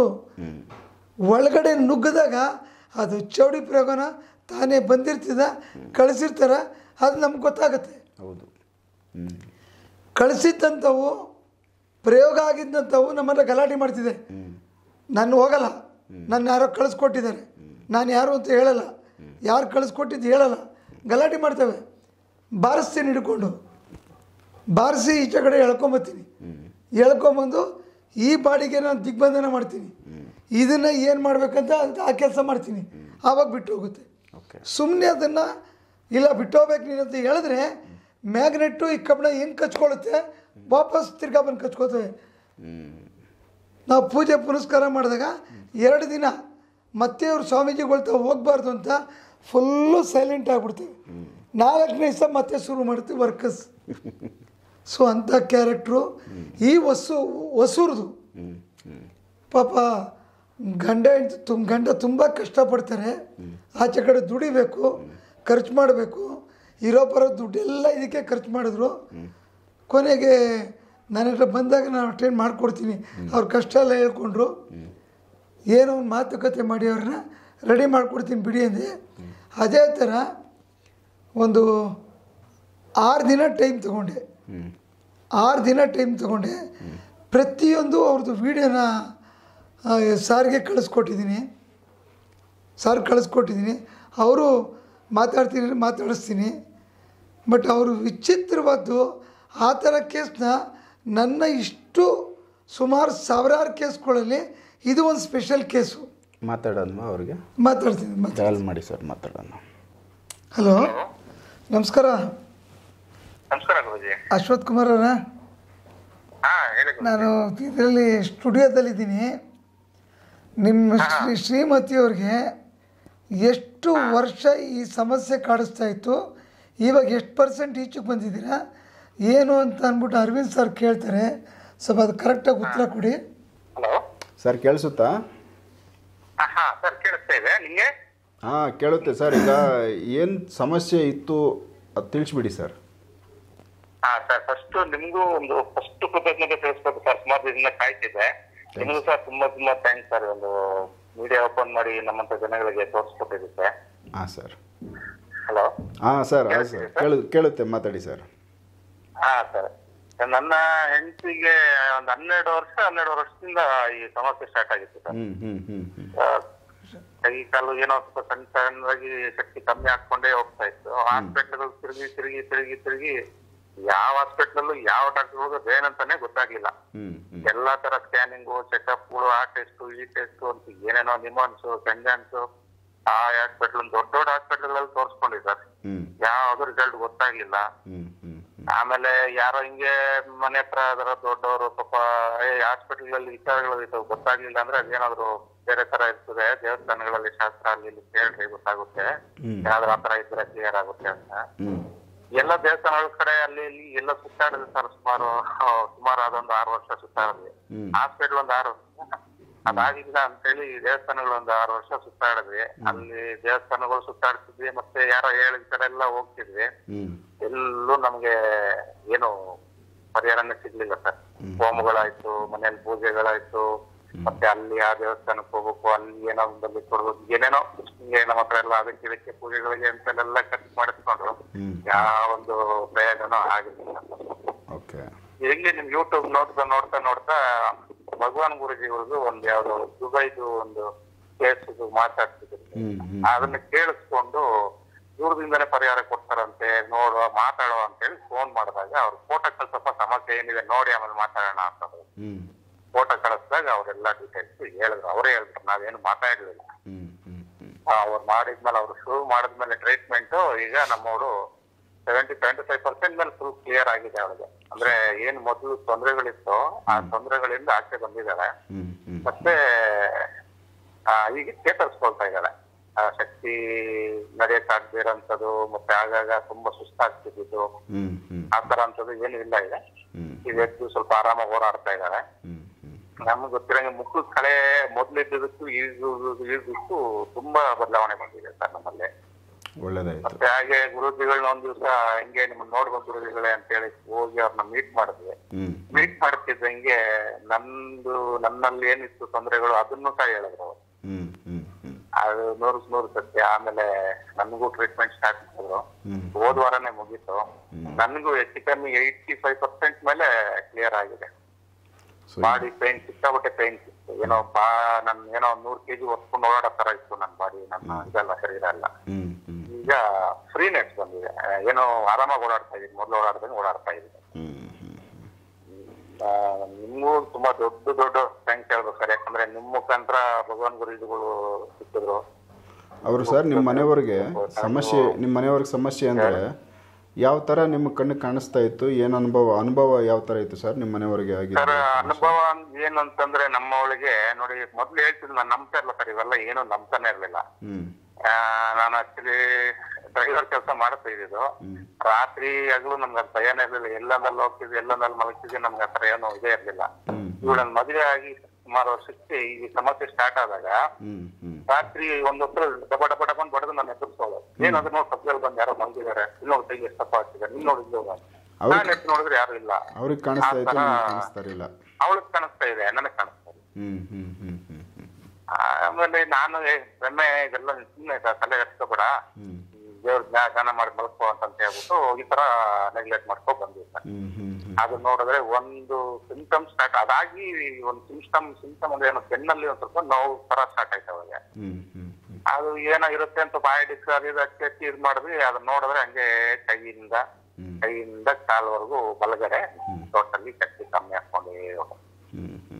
ಒಳಗಡೆ ನುಗ್ಗಿದಾಗ ಅದು ಚೌಡಿ ಪ್ರಯೋಗನ ತಾನೇ ಬಂದಿರ್ತಿದ ಕಳಿಸಿರ್ತಾರ ಅದು ನಮ್ಗೆ ಗೊತ್ತಾಗುತ್ತೆ ಹೌದು ಹ್ಮ್ ಕಳಿಸಿದ್ದಂಥವು ಪ್ರಯೋಗ ಆಗಿದ್ದಂಥವು ನಮ್ಮನ್ನ ಗಲಾಟೆ ಮಾಡ್ತಿದೆ ನಾನು ಹೋಗಲ್ಲ ನನ್ನ ಯಾರೋ ಕಳಿಸ್ಕೊಟ್ಟಿದ್ದಾರೆ ನಾನು ಯಾರು ಅಂತ ಹೇಳಲ್ಲ ಯಾರು ಕಳಿಸ್ಕೊಟ್ಟಿದ್ದು ಹೇಳಲ್ಲ ಗಲಾಟೆ ಮಾಡ್ತೇವೆ ಬಾರಿಸ್ತೀನಿ ಹಿಡ್ಕೊಂಡು ಬಾರಿಸಿ ಈಚೆ ಕಡೆ ಎಳ್ಕೊಂಬತ್ತೀನಿ ಎಳ್ಕೊಂಬಂದು ಈ ಬಾಡಿಗೆ ನಾನು ದಿಗ್ಬಂಧನ ಮಾಡ್ತೀನಿ ಇದನ್ನು ಏನು ಮಾಡ್ಬೇಕಂತ ಅಂತ ಆ ಕೆಲಸ ಮಾಡ್ತೀನಿ ಆವಾಗ ಬಿಟ್ಟು ಹೋಗುತ್ತೆ ಓಕೆ ಸುಮ್ಮನೆ ಅದನ್ನು ಇಲ್ಲ ಬಿಟ್ಟು ಹೋಗ್ಬೇಕು ನೀನು ಅಂತ ಹೇಳಿದ್ರೆ ಮ್ಯಾಗ್ನೆಟ್ಟು ಈ ಕಬ್ಬಣ ಹೆಂಗೆ ಕಚ್ಕೊಳ್ಳುತ್ತೆ ವಾಪಸ್ ತಿರ್ಗಾ ಬಂದು ಕಚ್ಕೋತೇವೆ ಹ್ಮ್ ನಾವು ಪೂಜೆ ಪುನಸ್ಕಾರ ಮಾಡಿದಾಗ ಎರಡು ದಿನ ಮತ್ತೆ ಅವ್ರು ಸ್ವಾಮೀಜಿಗಳ್ತ ಹೋಗ್ಬಾರ್ದು ಅಂತ ಫುಲ್ಲು ಸೈಲೆಂಟ್ ಆಗಿಬಿಡ್ತೇವೆ ನಾಲ್ಕನೇ ದಿವಸ ಮತ್ತೆ ಶುರು ಮಾಡ್ತೀವಿ ವರ್ಕಸ್ ಸೊ ಅಂಥ ಕ್ಯಾರೆಕ್ಟ್ರು ಈ ವಸು ವಸೂರ್ದು ಹ್ಮ್ ಹ್ಮ್ ಪಾಪ ಗಂಡ ಹೆಂಡ್ತಿ ತುಂಬ ಗಂಡ ತುಂಬ ಕಷ್ಟಪಡ್ತಾರೆ ಆಚೆ ಕಡೆ ದುಡಿಬೇಕು ಖರ್ಚು ಮಾಡಬೇಕು ಇರೋ ಬರೋ ದುಡ್ಡೆಲ್ಲ ಇದಕ್ಕೆ ಖರ್ಚು ಮಾಡಿದ್ರು ಕೊನೆಗೆ ನನ್ನ ಹತ್ರ ಬಂದಾಗ ನಾನು ಅಟೆಂಡ್ ಮಾಡಿಕೊಡ್ತೀನಿ ಅವ್ರ ಕಷ್ಟ ಎಲ್ಲ ಹೇಳ್ಕೊಂಡ್ರು ಏನೋ ಒಂದು ಮಾತುಕತೆ ಮಾಡಿ ಅವ್ರನ್ನ ರೆಡಿ ಮಾಡಿಕೊಡ್ತೀನಿ ಬಿಡಿ ಅಂದೆ ಅದೇ ಥರ ಒಂದು ಆರು ದಿನ ಟೈಮ್ ತಗೊಂಡೆ ಹ್ಮ್ ಆರು ದಿನ ಟೈಮ್ ತಗೊಂಡೆ ಪ್ರತಿಯೊಂದು ಅವ್ರದ್ದು ವೀಡಿಯೋನ ಸಾರಿಗೆ ಕಳಿಸ್ಕೊಟ್ಟಿದ್ದೀನಿ ಸಾರ್ ಕಳಿಸ್ಕೊಟ್ಟಿದ್ದೀನಿ ಅವರು ಮಾತಾಡ್ತೀನಿ ಮಾತಾಡಿಸ್ತೀನಿ ಬಟ್ ಅವರು ವಿಚಿತ್ರವಾದ್ದು ಆ ಥರ ಕೇಸ್ನ ನನ್ನ ಇಷ್ಟು ಸುಮಾರು ಸಾವಿರಾರು ಕೇಸ್ಗಳಲ್ಲಿ ಇದು ಒಂದು ಸ್ಪೆಷಲ್ ಕೇಸು ಮಾತಾಡೋಣ ಅವ್ರಿಗೆ ಮಾತಾಡ್ತೀನಿ ಮಾತಾಡ್ತೀನಿ ಡಯಲ್ ಮಾಡಿ ಸರ್ ಮಾತಾಡೋಣ ಹಲೋ ನಮಸ್ಕಾರ ನಮಸ್ಕಾರ ಗುರುಜಿ ಅಶ್ವಥ್ ಕುಮಾರ್ ಅವರ ಹಾ ಹೇಳಿ ಗುರೂಜಿ. ನಾನು ಇದರಲ್ಲಿ ಸ್ಟುಡಿಯೋದಲ್ಲಿದ್ದೀನಿ ನಿಮ್ಮ ಶ್ರೀ ಶ್ರೀಮತಿಯವ್ರಿಗೆ ಎಷ್ಟು ವರ್ಷ ಈ ಸಮಸ್ಯೆ ಕಾಡಿಸ್ತಾ ಇತ್ತು ಇವಾಗ ಎಷ್ಟು ಪರ್ಸೆಂಟ್ ಈಚೆಗೆ ಬಂದಿದ್ದೀರಾ ಏನು ಅಂತ ಅಂದ್ಬಿಟ್ಟು ಅರವಿಂದ್ ಸರ್ ಕೇಳ್ತಾರೆ ಸ್ವಲ್ಪ ಅದು ಕರೆಕ್ಟಾಗಿ ಉತ್ತರ ಕೊಡಿ ಹಲೋ ಸರ್ ಕೇಳಿಸುತ್ತಾ ಹಾ ಹಾ ಸರ್ ಕೇಳಿಸ್ತಾ ಇದೆ ನಿಮಗೆ ಹಾಂ ಕೇಳುತ್ತೆ ಸರ್ ಈಗ ಏನು ಸಮಸ್ಯೆ ಇತ್ತು ಅದು ತಿಳಿಸ್ಬಿಡಿ ಸರ್ ಹಾ ಸರ್ ಫಸ್ಟ್ ನಿಮ್ಗೂ ಒಂದು ಫಸ್ಟ್ ಕೃತಜ್ಞತೆ ತಿಳಿಸ್ಬೇಕು ಸರ್ ಸುಮಾರು ದಿನದಿಂದ ಕಾಯ್ತಿದ್ದೆ ನಿಮಗೂ ಸರ್ ತುಂಬಾ ತುಂಬಾ ಥ್ಯಾಂಕ್ಸ್ ಸರ್ ಒಂದು ಮೀಡಿಯಾ ಓಪನ್ ಮಾಡಿ ನಮ್ಮಂತ ಜನಗಳಿಗೆ ತೋರಿಸ್ಕೊಟ್ಟಿದ್ದಕ್ಕೆ ಹಾಂ ಸರ್ ಹಲೋ ಹಾಂ ಸರ್ ಹಾಂ ಕೇಳಿಸ್ತಿದೆ ಸರ್ ಸರ್? ಕೇಳು ಕೇಳುತ್ತೆ ಮಾತಾಡಿ ಸರ್ ಹಾ ಸರ್ ನನ್ನ ಹೆಂಡತಿಗೆ ಒಂದು ಹನ್ನೆರಡು ವರ್ಷ ಹನ್ನೆರಡು ವರ್ಷದಿಂದ ಈ ಸಮಸ್ಯೆ ಸ್ಟಾರ್ಟ್ ಆಗಿತ್ತು ಸರ್ ಹ್ಞೂ ಹ್ಞೂ ಹ್ಞೂ ಹ್ಞೂ ಆ, ಕೈ ಕಾಲು ಏನೋ ಸ್ವಲ್ಪ ಸಣ್ಣ ಸಣ್ಣದಾಗಿ ಶಕ್ತಿ ಕಮ್ಮಿ ಆಗ್ಕೊಂಡೇ ಹೋಗ್ತಾ ಇತ್ತು ಹಾಸ್ಪಿಟಲ್ ತಿರುಗಿ ತಿರುಗಿ ತಿರುಗಿ ತಿರುಗಿ ಯಾವ ಹಾಸ್ಪಿಟಲ್ ಯಾವ ಡಾಕ್ಟರ್ ಏನಂತಾನೆ ಗೊತ್ತಾಗ್ಲಿಲ್ಲ ಹ್ಞೂ ಹ್ಞೂ ಎಲ್ಲಾ ತರ ಸ್ಕ್ಯಾನಿಂಗು ಚೆಕಪ್ಗಳು ಆ ಟೆಸ್ಟ್ ಈ ಟೆಸ್ಟ್ ಅಂತ ಏನೇನೋ ನಿಮಾನ್ಸ್ ಸೆಂಜಾನ್ಸ್ ಆ ಹಾಸ್ಪಿಟಲ್ ದೊಡ್ಡ ದೊಡ್ಡ ಹಾಸ್ಪಿಟಲ್ ಅಲ್ಲಿ ತೋರಿಸ್ಕೊಂಡಿ ಸರ್ ಹ್ಞೂ ಯಾವ್ದು ರಿಸಲ್ಟ್ ಗೊತ್ತಾಗ್ಲಿಲ್ಲ ಹ್ಞೂ ಹ್ಞೂ ಆಮೇಲೆ ಯಾರೋ ಹಿಂಗೆ ಮನೆ ಹತ್ರ ಅದರ ದೊಡ್ಡವರು ಪಾಪ ಹಾಸ್ಪಿಟಲ್ ಅಲ್ಲಿ ವಿಚಾರಗಳು ಇದ್ದಾವೆ ಗೊತ್ತಾಗ್ಲಿಲ್ಲ ಅಂದ್ರೆ ಅದೇನಾದ್ರು ಬೇರೆ ತರ ಇರ್ತದೆ ದೇವಸ್ಥಾನಗಳಲ್ಲಿ ಶಾಸ್ತ್ರ ಅಲ್ಲಿ ಇಲ್ಲಿ ಕೇಳ್ರಿ ಗೊತ್ತಾಗುತ್ತೆ ಹ್ಮ್. ಯಾವ್ದಾರ ಆತರ ಇದ್ರೆ ಕ್ಲಿಯರ್ ಆಗುತ್ತೆ ಅಂತ ಹ್ಞೂ ಎಲ್ಲ ದೇವಸ್ಥಾನಗಳ ಕಡೆ ಅಲ್ಲಿ ಇಲ್ಲಿ ಎಲ್ಲ ಸುತ್ತಾಡಿದೆ ಸರ್ ಸುಮಾರು ಆ, ಸುಮಾರು ಅದೊಂದು ಆರು ವರ್ಷ ಸುತ್ತಾಡಿದ್ವಿ ಹ್ಮ್. ಹಾಸ್ಪಿಟಲ್ ಒಂದು ಆರು ವರ್ಷ ಅದಾಗಿಲ್ಲ ಅಂತೇಳಿ ದೇವಸ್ಥಾನಗಳು ಒಂದು ಆರು ವರ್ಷ ಸುತ್ತಾಡಿದ್ವಿ ಅಲ್ಲಿ ದೇವಸ್ಥಾನಗಳು ಸುತ್ತಾಡ್ತಿದ್ವಿ ಮತ್ತೆ ಯಾರೋ ಹೇಳಿದ ಕಡೆ ಎಲ್ಲ ಹೋಗ್ತಿದ್ವಿ ಹ್ಞೂ ಎಲ್ಲೂ ನಮ್ಗೆ ಏನು ಪರಿಹಾರನೇ ಸಿಗ್ಲಿಲ್ಲ ಸರ್ ಹೋಮಗಳಾಯ್ತು ಮನೇಲಿ ಪೂಜೆಗಳಾಯ್ತು ಮತ್ತೆ ಅಲ್ಲಿ ಆ ದೇವಸ್ಥಾನಕ್ಕೆ ಹೋಗ್ಬೇಕು ಅಲ್ಲಿ ಏನೋ ಬಲ್ಲಿ ಕೊಡ್ಬೇಕು ಏನೇನೋ ಹಿಂಗೆ ನಮ್ಮ ಹತ್ರ ಎಲ್ಲ ಅದಕ್ಕೆ ಇದಕ್ಕೆ ಪೂಜೆಗಳಿಗೆ ಅಂತೆಲ್ಲ ಖರ್ಚು ಮಾಡಿಸ್ಕೊಂಡ್ರು ಹ್ಮ್. ಯಾವ ಒಂದು ಪ್ರಯೋಜನ ಆಗಿರ್ಲಿಲ್ಲ ಓಕೆ ಇಲ್ಲಿ ನಿಮ್ ಯೂಟ್ಯೂಬ್ ನೋಡ್ತಾ ನೋಡ್ತಾ ನೋಡ್ತಾ ಭಗವಾನ್ ಗುರುಜಿ ಅವ್ರದ್ದು ಒಂದು ಯಾವ್ದೋ ದುಬೈದು ಒಂದು ಕೇಸ್ ಮಾತಾಡ್ತಿದ್ರು ಹ್ಮ್, ಹ್ಮ್. ಅದನ್ನ ಕೇಳಿಸ್ಕೊಂಡು ದೂರದಿಂದನೇ ಪರಿಹಾರ ಕೊಡ್ತಾರಂತೆ ನೋಡುವ ಮಾತಾಡುವ ಅಂತ ಹೇಳಿ ಫೋನ್ ಮಾಡಿದಾಗ ಅವ್ರು ಫೋಟೋ ಕಳ್ಸಪ್ಪ ಸಮಸ್ಯೆ ಏನಿದೆ ನೋಡಿ ಆಮೇಲೆ ಮಾತಾಡೋಣ ಅಂತಂದ್ರು ಹ್ಮ್ ಫೋಟೋ ಕಳಿಸಿದಾಗ ಅವರೆಲ್ಲ ಡೀಟೇಲ್ಸ್ ಹೇಳಿದ್ರು ಅವರೇ ಹೇಳಿದ್ರು ನಾವೇನು ಮಾತಾಡ್ಲಿಲ್ಲ ಹ್ಮ್ ಹ್ಮ್ ಹ್ಮ್ ಅವ್ರು ಮಾಡಿದ್ಮೇಲೆ ಅವ್ರು ಶುರು ಮಾಡಿದ್ಮೇಲೆ ಟ್ರೀಟ್ಮೆಂಟ್ ಈಗ ನಮ್ಮವರು ಸೆವೆಂಟಿ ಸೆವೆಂಟಿ ಫೈವ್ ಪರ್ಸೆಂಟ್ ಮೇಲೆ ಫುಲ್ ಕ್ಲಿಯರ್ ಆಗಿದೆ ಅವಳಿಗೆ ಅಂದ್ರೆ ಏನ್ ಮೊದಲು ತೊಂದರೆಗಳಿತ್ತು ಆ ತೊಂದರೆಗಳಿಂದ ಆಚೆ ಬಂದಿದ್ದಾಳೆ ಹ್ಮ್ ಹ್ಮ್ ಮತ್ತೆ ಆ, ಈಗ ಚೇತರಿಸ್ಕೊಳ್ತಾ ಇದ್ದಾಳೆ ಆ, ಶಕ್ತಿ ನಡೆಯಕ್ಕಾಗದೇ ಇರೋಂಥದ್ದು ಮತ್ತೆ ಆಗಾಗ ತುಂಬಾ ಸುಸ್ತಾಗ್ತಿದ್ದು ಹ್ಮ್ ಹ್ಮ್ ಆ ತರ ಅಂತದ್ದು ಏನು ಇಲ್ಲ ಇದೆ ಹ್ಮ್ ಈಗ ಎದ್ದು ಸ್ವಲ್ಪ ಆರಾಮಾಗಿ ಓಡಾಡ್ತಾ ಇದ್ದಾಳೆ ಹ್ಮ್ ಹ್ಮ್ ನಮ್ಗೆ ಗೊತ್ತಿರಂಗೆ ಮುಖದ ಕಳೆ ಮೊದ್ಲಿದ್ದದಕ್ಕೂ ಈಗ ಈಗಕ್ಕೂ ತುಂಬಾ ಬದಲಾವಣೆ ಬಂದಿದೆ ಸರ್ ನಮ್ಮಲ್ಲಿ ಒಳ್ಳೇದಾಯ್ತು ಮತ್ತೆ ಹಾಗೆ ಗುರುಜಿಗಳನ್ನ ಒಂದ್ ದಿವಸ ಹಿಂಗೆ ನಿಮ್ಮನ್ನ ನೋಡ್ಬೇಕು ಗುರುಜಿಗಳೇ ಅಂತ ಹೇಳಿ ಹೋಗಿ ಅವ್ರನ್ನ ಮೀಟ್ ಮಾಡಿದ್ವಿ ಹ್ಮ್ ಮೀಟ್ ಮಾಡ್ತಿದ್ದಂಗೆ ನಂದು ನನ್ನಲ್ಲಿ ಏನಿತ್ತು ತೊಂದರೆಗಳು ಅದನ್ನು ಸಹ ಹೇಳಿದ್ರು ಅವ್ರು ಹ್ಮ್ ಹ್ಮ್ ಹ್ಮ್ ಅದು ನೂರು ನೂರು ಸತ್ಯ ಆಮೇಲೆ ನನಗೂ ಟ್ರೀಟ್ಮೆಂಟ್ ಸ್ಟಾರ್ಟ್ ಮಾಡಿದ್ರು ಹ್ಮ್ ಹೋದ ವಾರನೇ ಮುಗೀತು ಹ್ಮ್. ನನಗೂ ಹೆಚ್ಚು ಕಮ್ಮಿ ಏಯ್ಟಿ ಫೈವ್ ಪರ್ಸೆಂಟ್ ಮೇಲೆ ಕ್ಲಿಯರ್ ಆಗಿದೆ ಸೊ ಬಾಡಿ ಪೇನ್ ಸಿಕ್ಕಾಬಟ್ಟೆ ಪೇನ್ ಸಿಕ್ತು ಏನೋ ಬಾ ನನ್ ಏನೋ ಒಂದ್ ನೂರ್ ಕೆಜಿ ಹೊತ್ಕೊಂಡು ಓಡಾಡೋ ತರ ಇತ್ತು ನನ್ನ ಬಾಡಿ ನನ್ನ ಇದೆಲ್ಲ ಶರೀರ ಎಲ್ಲ ಹ್ಮ್ ಹ್ಮ್ ಈಗ ಫ್ರೀನೆಸ್ ಬಂದಿದೆ ಆ, ಏನೋ ಆರಾಮಾಗಿ ಓಡಾಡ್ತಾ ಇದ್ದೀನಿ ಮೊದಲು ಓಡಾಡ್ದಂಗೆ ಓಡಾಡ್ತಾ ಇದ್ದೀನಿ ಹ್ಮ್ ಹ್ಮ್ ಆ, ನಿಮ್ಗೂ ತುಂಬಾ ದೊಡ್ಡ ದೊಡ್ಡ ಥ್ಯಾಂಕ್ಸ್ ಹೇಳ್ಬೇಕು ಸರ್ ಯಾಕಂದ್ರೆ ನಿಮ್ ಮುಖಾಂತರ ಭಗವಾನ್ ಗುರುಜಿಗಳು ಸಿಕ್ಕಿದ್ರು ಅವರು ಸರ್ ನಿಮ್ಮ ಮನೆಯವ್ರಿಗೆ ಸಮಸ್ಯೆ ನಿಮ್ಮ ಮನೆಯವ್ರಿಗೆ ಸಮಸ್ಯೆ ಅಂದರೆ ಯಾವ ಥರ ನಿಮ್ಮ ಕಣ್ಣು ಕಾಣಿಸ್ತಾ ಇತ್ತು ಏನು ಅನುಭವ ಅನುಭವ ಯಾವ ಥರ ಇತ್ತು ಸರ್ ನಿಮ್ಮ ಮನೆಯವ್ರಿಗೆ ಸರ್ ಆಗಿದ್ದು ಅನುಭವ ಏನು ಅಂತಂದ್ರೆ ನಮ್ಮವಳಿಗೆ ನೋಡಿ ಮೊದ್ಲು ಹೇಳ್ತಿದ್ದು ನಾನು ನಂಬ್ತಾ ಇರ್ಲಿಲ್ಲ ಸರ್ ಇವೆಲ್ಲ ಏನು ನಂಬ್ತಾನೆ ಇರ್ಲಿಲ್ಲ ಹ್ಞೂ ಆ, ನಾನು ಆಕ್ಚುಲಿ ಡ್ರೈವರ್ ಕೆಲಸ ಮಾಡ್ತಾ ಇದ್ದಿದ್ದು ರಾತ್ರಿ ಹಗಲು ನಮ್ಗೆ ಅದು ಭಯನೇ ಇರ್ಲಿಲ್ಲ ಎಲ್ಲಂದಲ್ಲಿ ಹೋಗ್ತಿದ್ವಿ ಎಲ್ಲಂದಲ್ಲಿ ಮಲಗ್ತಿದ್ವಿ ನಮ್ಗೆ ಆ ಥರ ಏನೋ ಇದೇ ಇರ್ಲಿಲ್ಲ ಹ್ಮ್ ಇವಳನ್ನ ಮದುವೆ ಆಗಿ ಸುಮಾರು ವರ್ಷಕ್ಕೆ ಈ ಸಮಸ್ಯೆ ಸ್ಟಾರ್ಟ್ ಆದಾಗ ಹ್ಞೂ ಹ್ಞೂ ರಾತ್ರಿ ಒಂದ್ ಹೊತ್ತು ಡಬ ಡಬ ಡಬ ಅಂತ ಬಡದು ನಾನು ಎದುರಿಸೋಳು ಏನಾದ್ರು ನೋಡಿ ಕಬ್ಜಲ್ ಬಂದು ಯಾರೋ ಮಲಗಿದ್ದಾರೆ ಇಲ್ಲಿ ನೋಡಿ ಕೈಗೆ ಎಷ್ಟಪ್ಪ ಹಾಕ್ತಿದ್ದಾರೆ ಇಲ್ಲಿ ನೋಡಿ ಇಲ್ಲಿ ಹೋಗ ಅವ್ರು- ನಾನು ಎತ್ತು ನೋಡಿದ್ರೆ ಯಾರು ಇಲ್ಲ ಅವ್ರಿಗೆ ಕಾಣಿಸ್ತಾ ಇತ್ತು ಆ ಥರ- ನಿಮ್ಗೆ ಕಾಣಿಸ್ತಾ ಇರಲಿಲ್ಲ ಅವಳಿಗೆ ಕಾಣಿಸ್ತಾ ಇದೆ ನನಗೆ ಕಾಣಿಸ್ತಾ ಇದೆ ಹ್ಞೂ ಹ್ಞೂ ಹ್ಞೂ ಹ್ಞೂ ಹ್ಞೂ ಆಮೇಲೆ ನಾನು ಏ, ಬೆಮ್ಮೆ ಇದೆಲ್ಲ ಸುಮ್ಮನೆ ತಲೆ ಹಚ್ಕೋಬೇಡ ಹ್ಞೂ ದೇವ್ರ ಜ್ಞಾ- ಜ್ಞಾನ ಮಾಡಿ ಮಲ್ಕೋ ಅಂತ ಹೇಳ್ಬಿಟ್ಟು ಈ ತರ ನೆಗ್ಲೆಕ್ಟ್ ಮಾಡ್ಕೊ ಬಂದಿವಿ ಸರ್ ಹ್ಞೂ ಹ್ಞೂ ಹ್ಞೂ ಅದು ನೋಡಿದ್ರೆ ಒಂದು ಸಿಂಟಮ್ ಸ್ಟಾರ್ಟ್ ಅದಾಗಿ ಒಂದು ಸಿಂಟಮ್ ಸಿಂಟಮ್ ಅಂದ್ರೆ ಏನು ಬೆನ್ನಲ್ಲಿ ಒಂದ್ ಸ್ವಲ್ಪ ನೋವು ತರ ಸ್ಟಾರ್ಟ್ ಆಯ್ತು ಅವಾಗ ಹ್ಞೂ ಹ್ಞೂ ಹ್ಞೂ ಅದು ಏನೋ ಇರುತ್ತೆ ಅಂತ ಬಾಯಿ ಡಿಸ್ ಅದು ಇದು ಹಚ್ಚಿ ಹಚ್ಚಿ ಇದು ಮಾಡಿದ್ವಿ ಅದನ್ನ ನೋಡಿದ್ರೆ ಹಂಗೆ ಕೈಯಿಂದ ಹ್ಮ್. ಕೈಯಿಂದ ಕಾಲ್ವರೆಗೂ ಬಲಗಡೆ ಟೋಟಲಿ ಶಕ್ತಿ ಕಮ್ಮಿ ಹಾಕೊಂಡೇ ಹ್ಞೂ ಹ್ಞೂ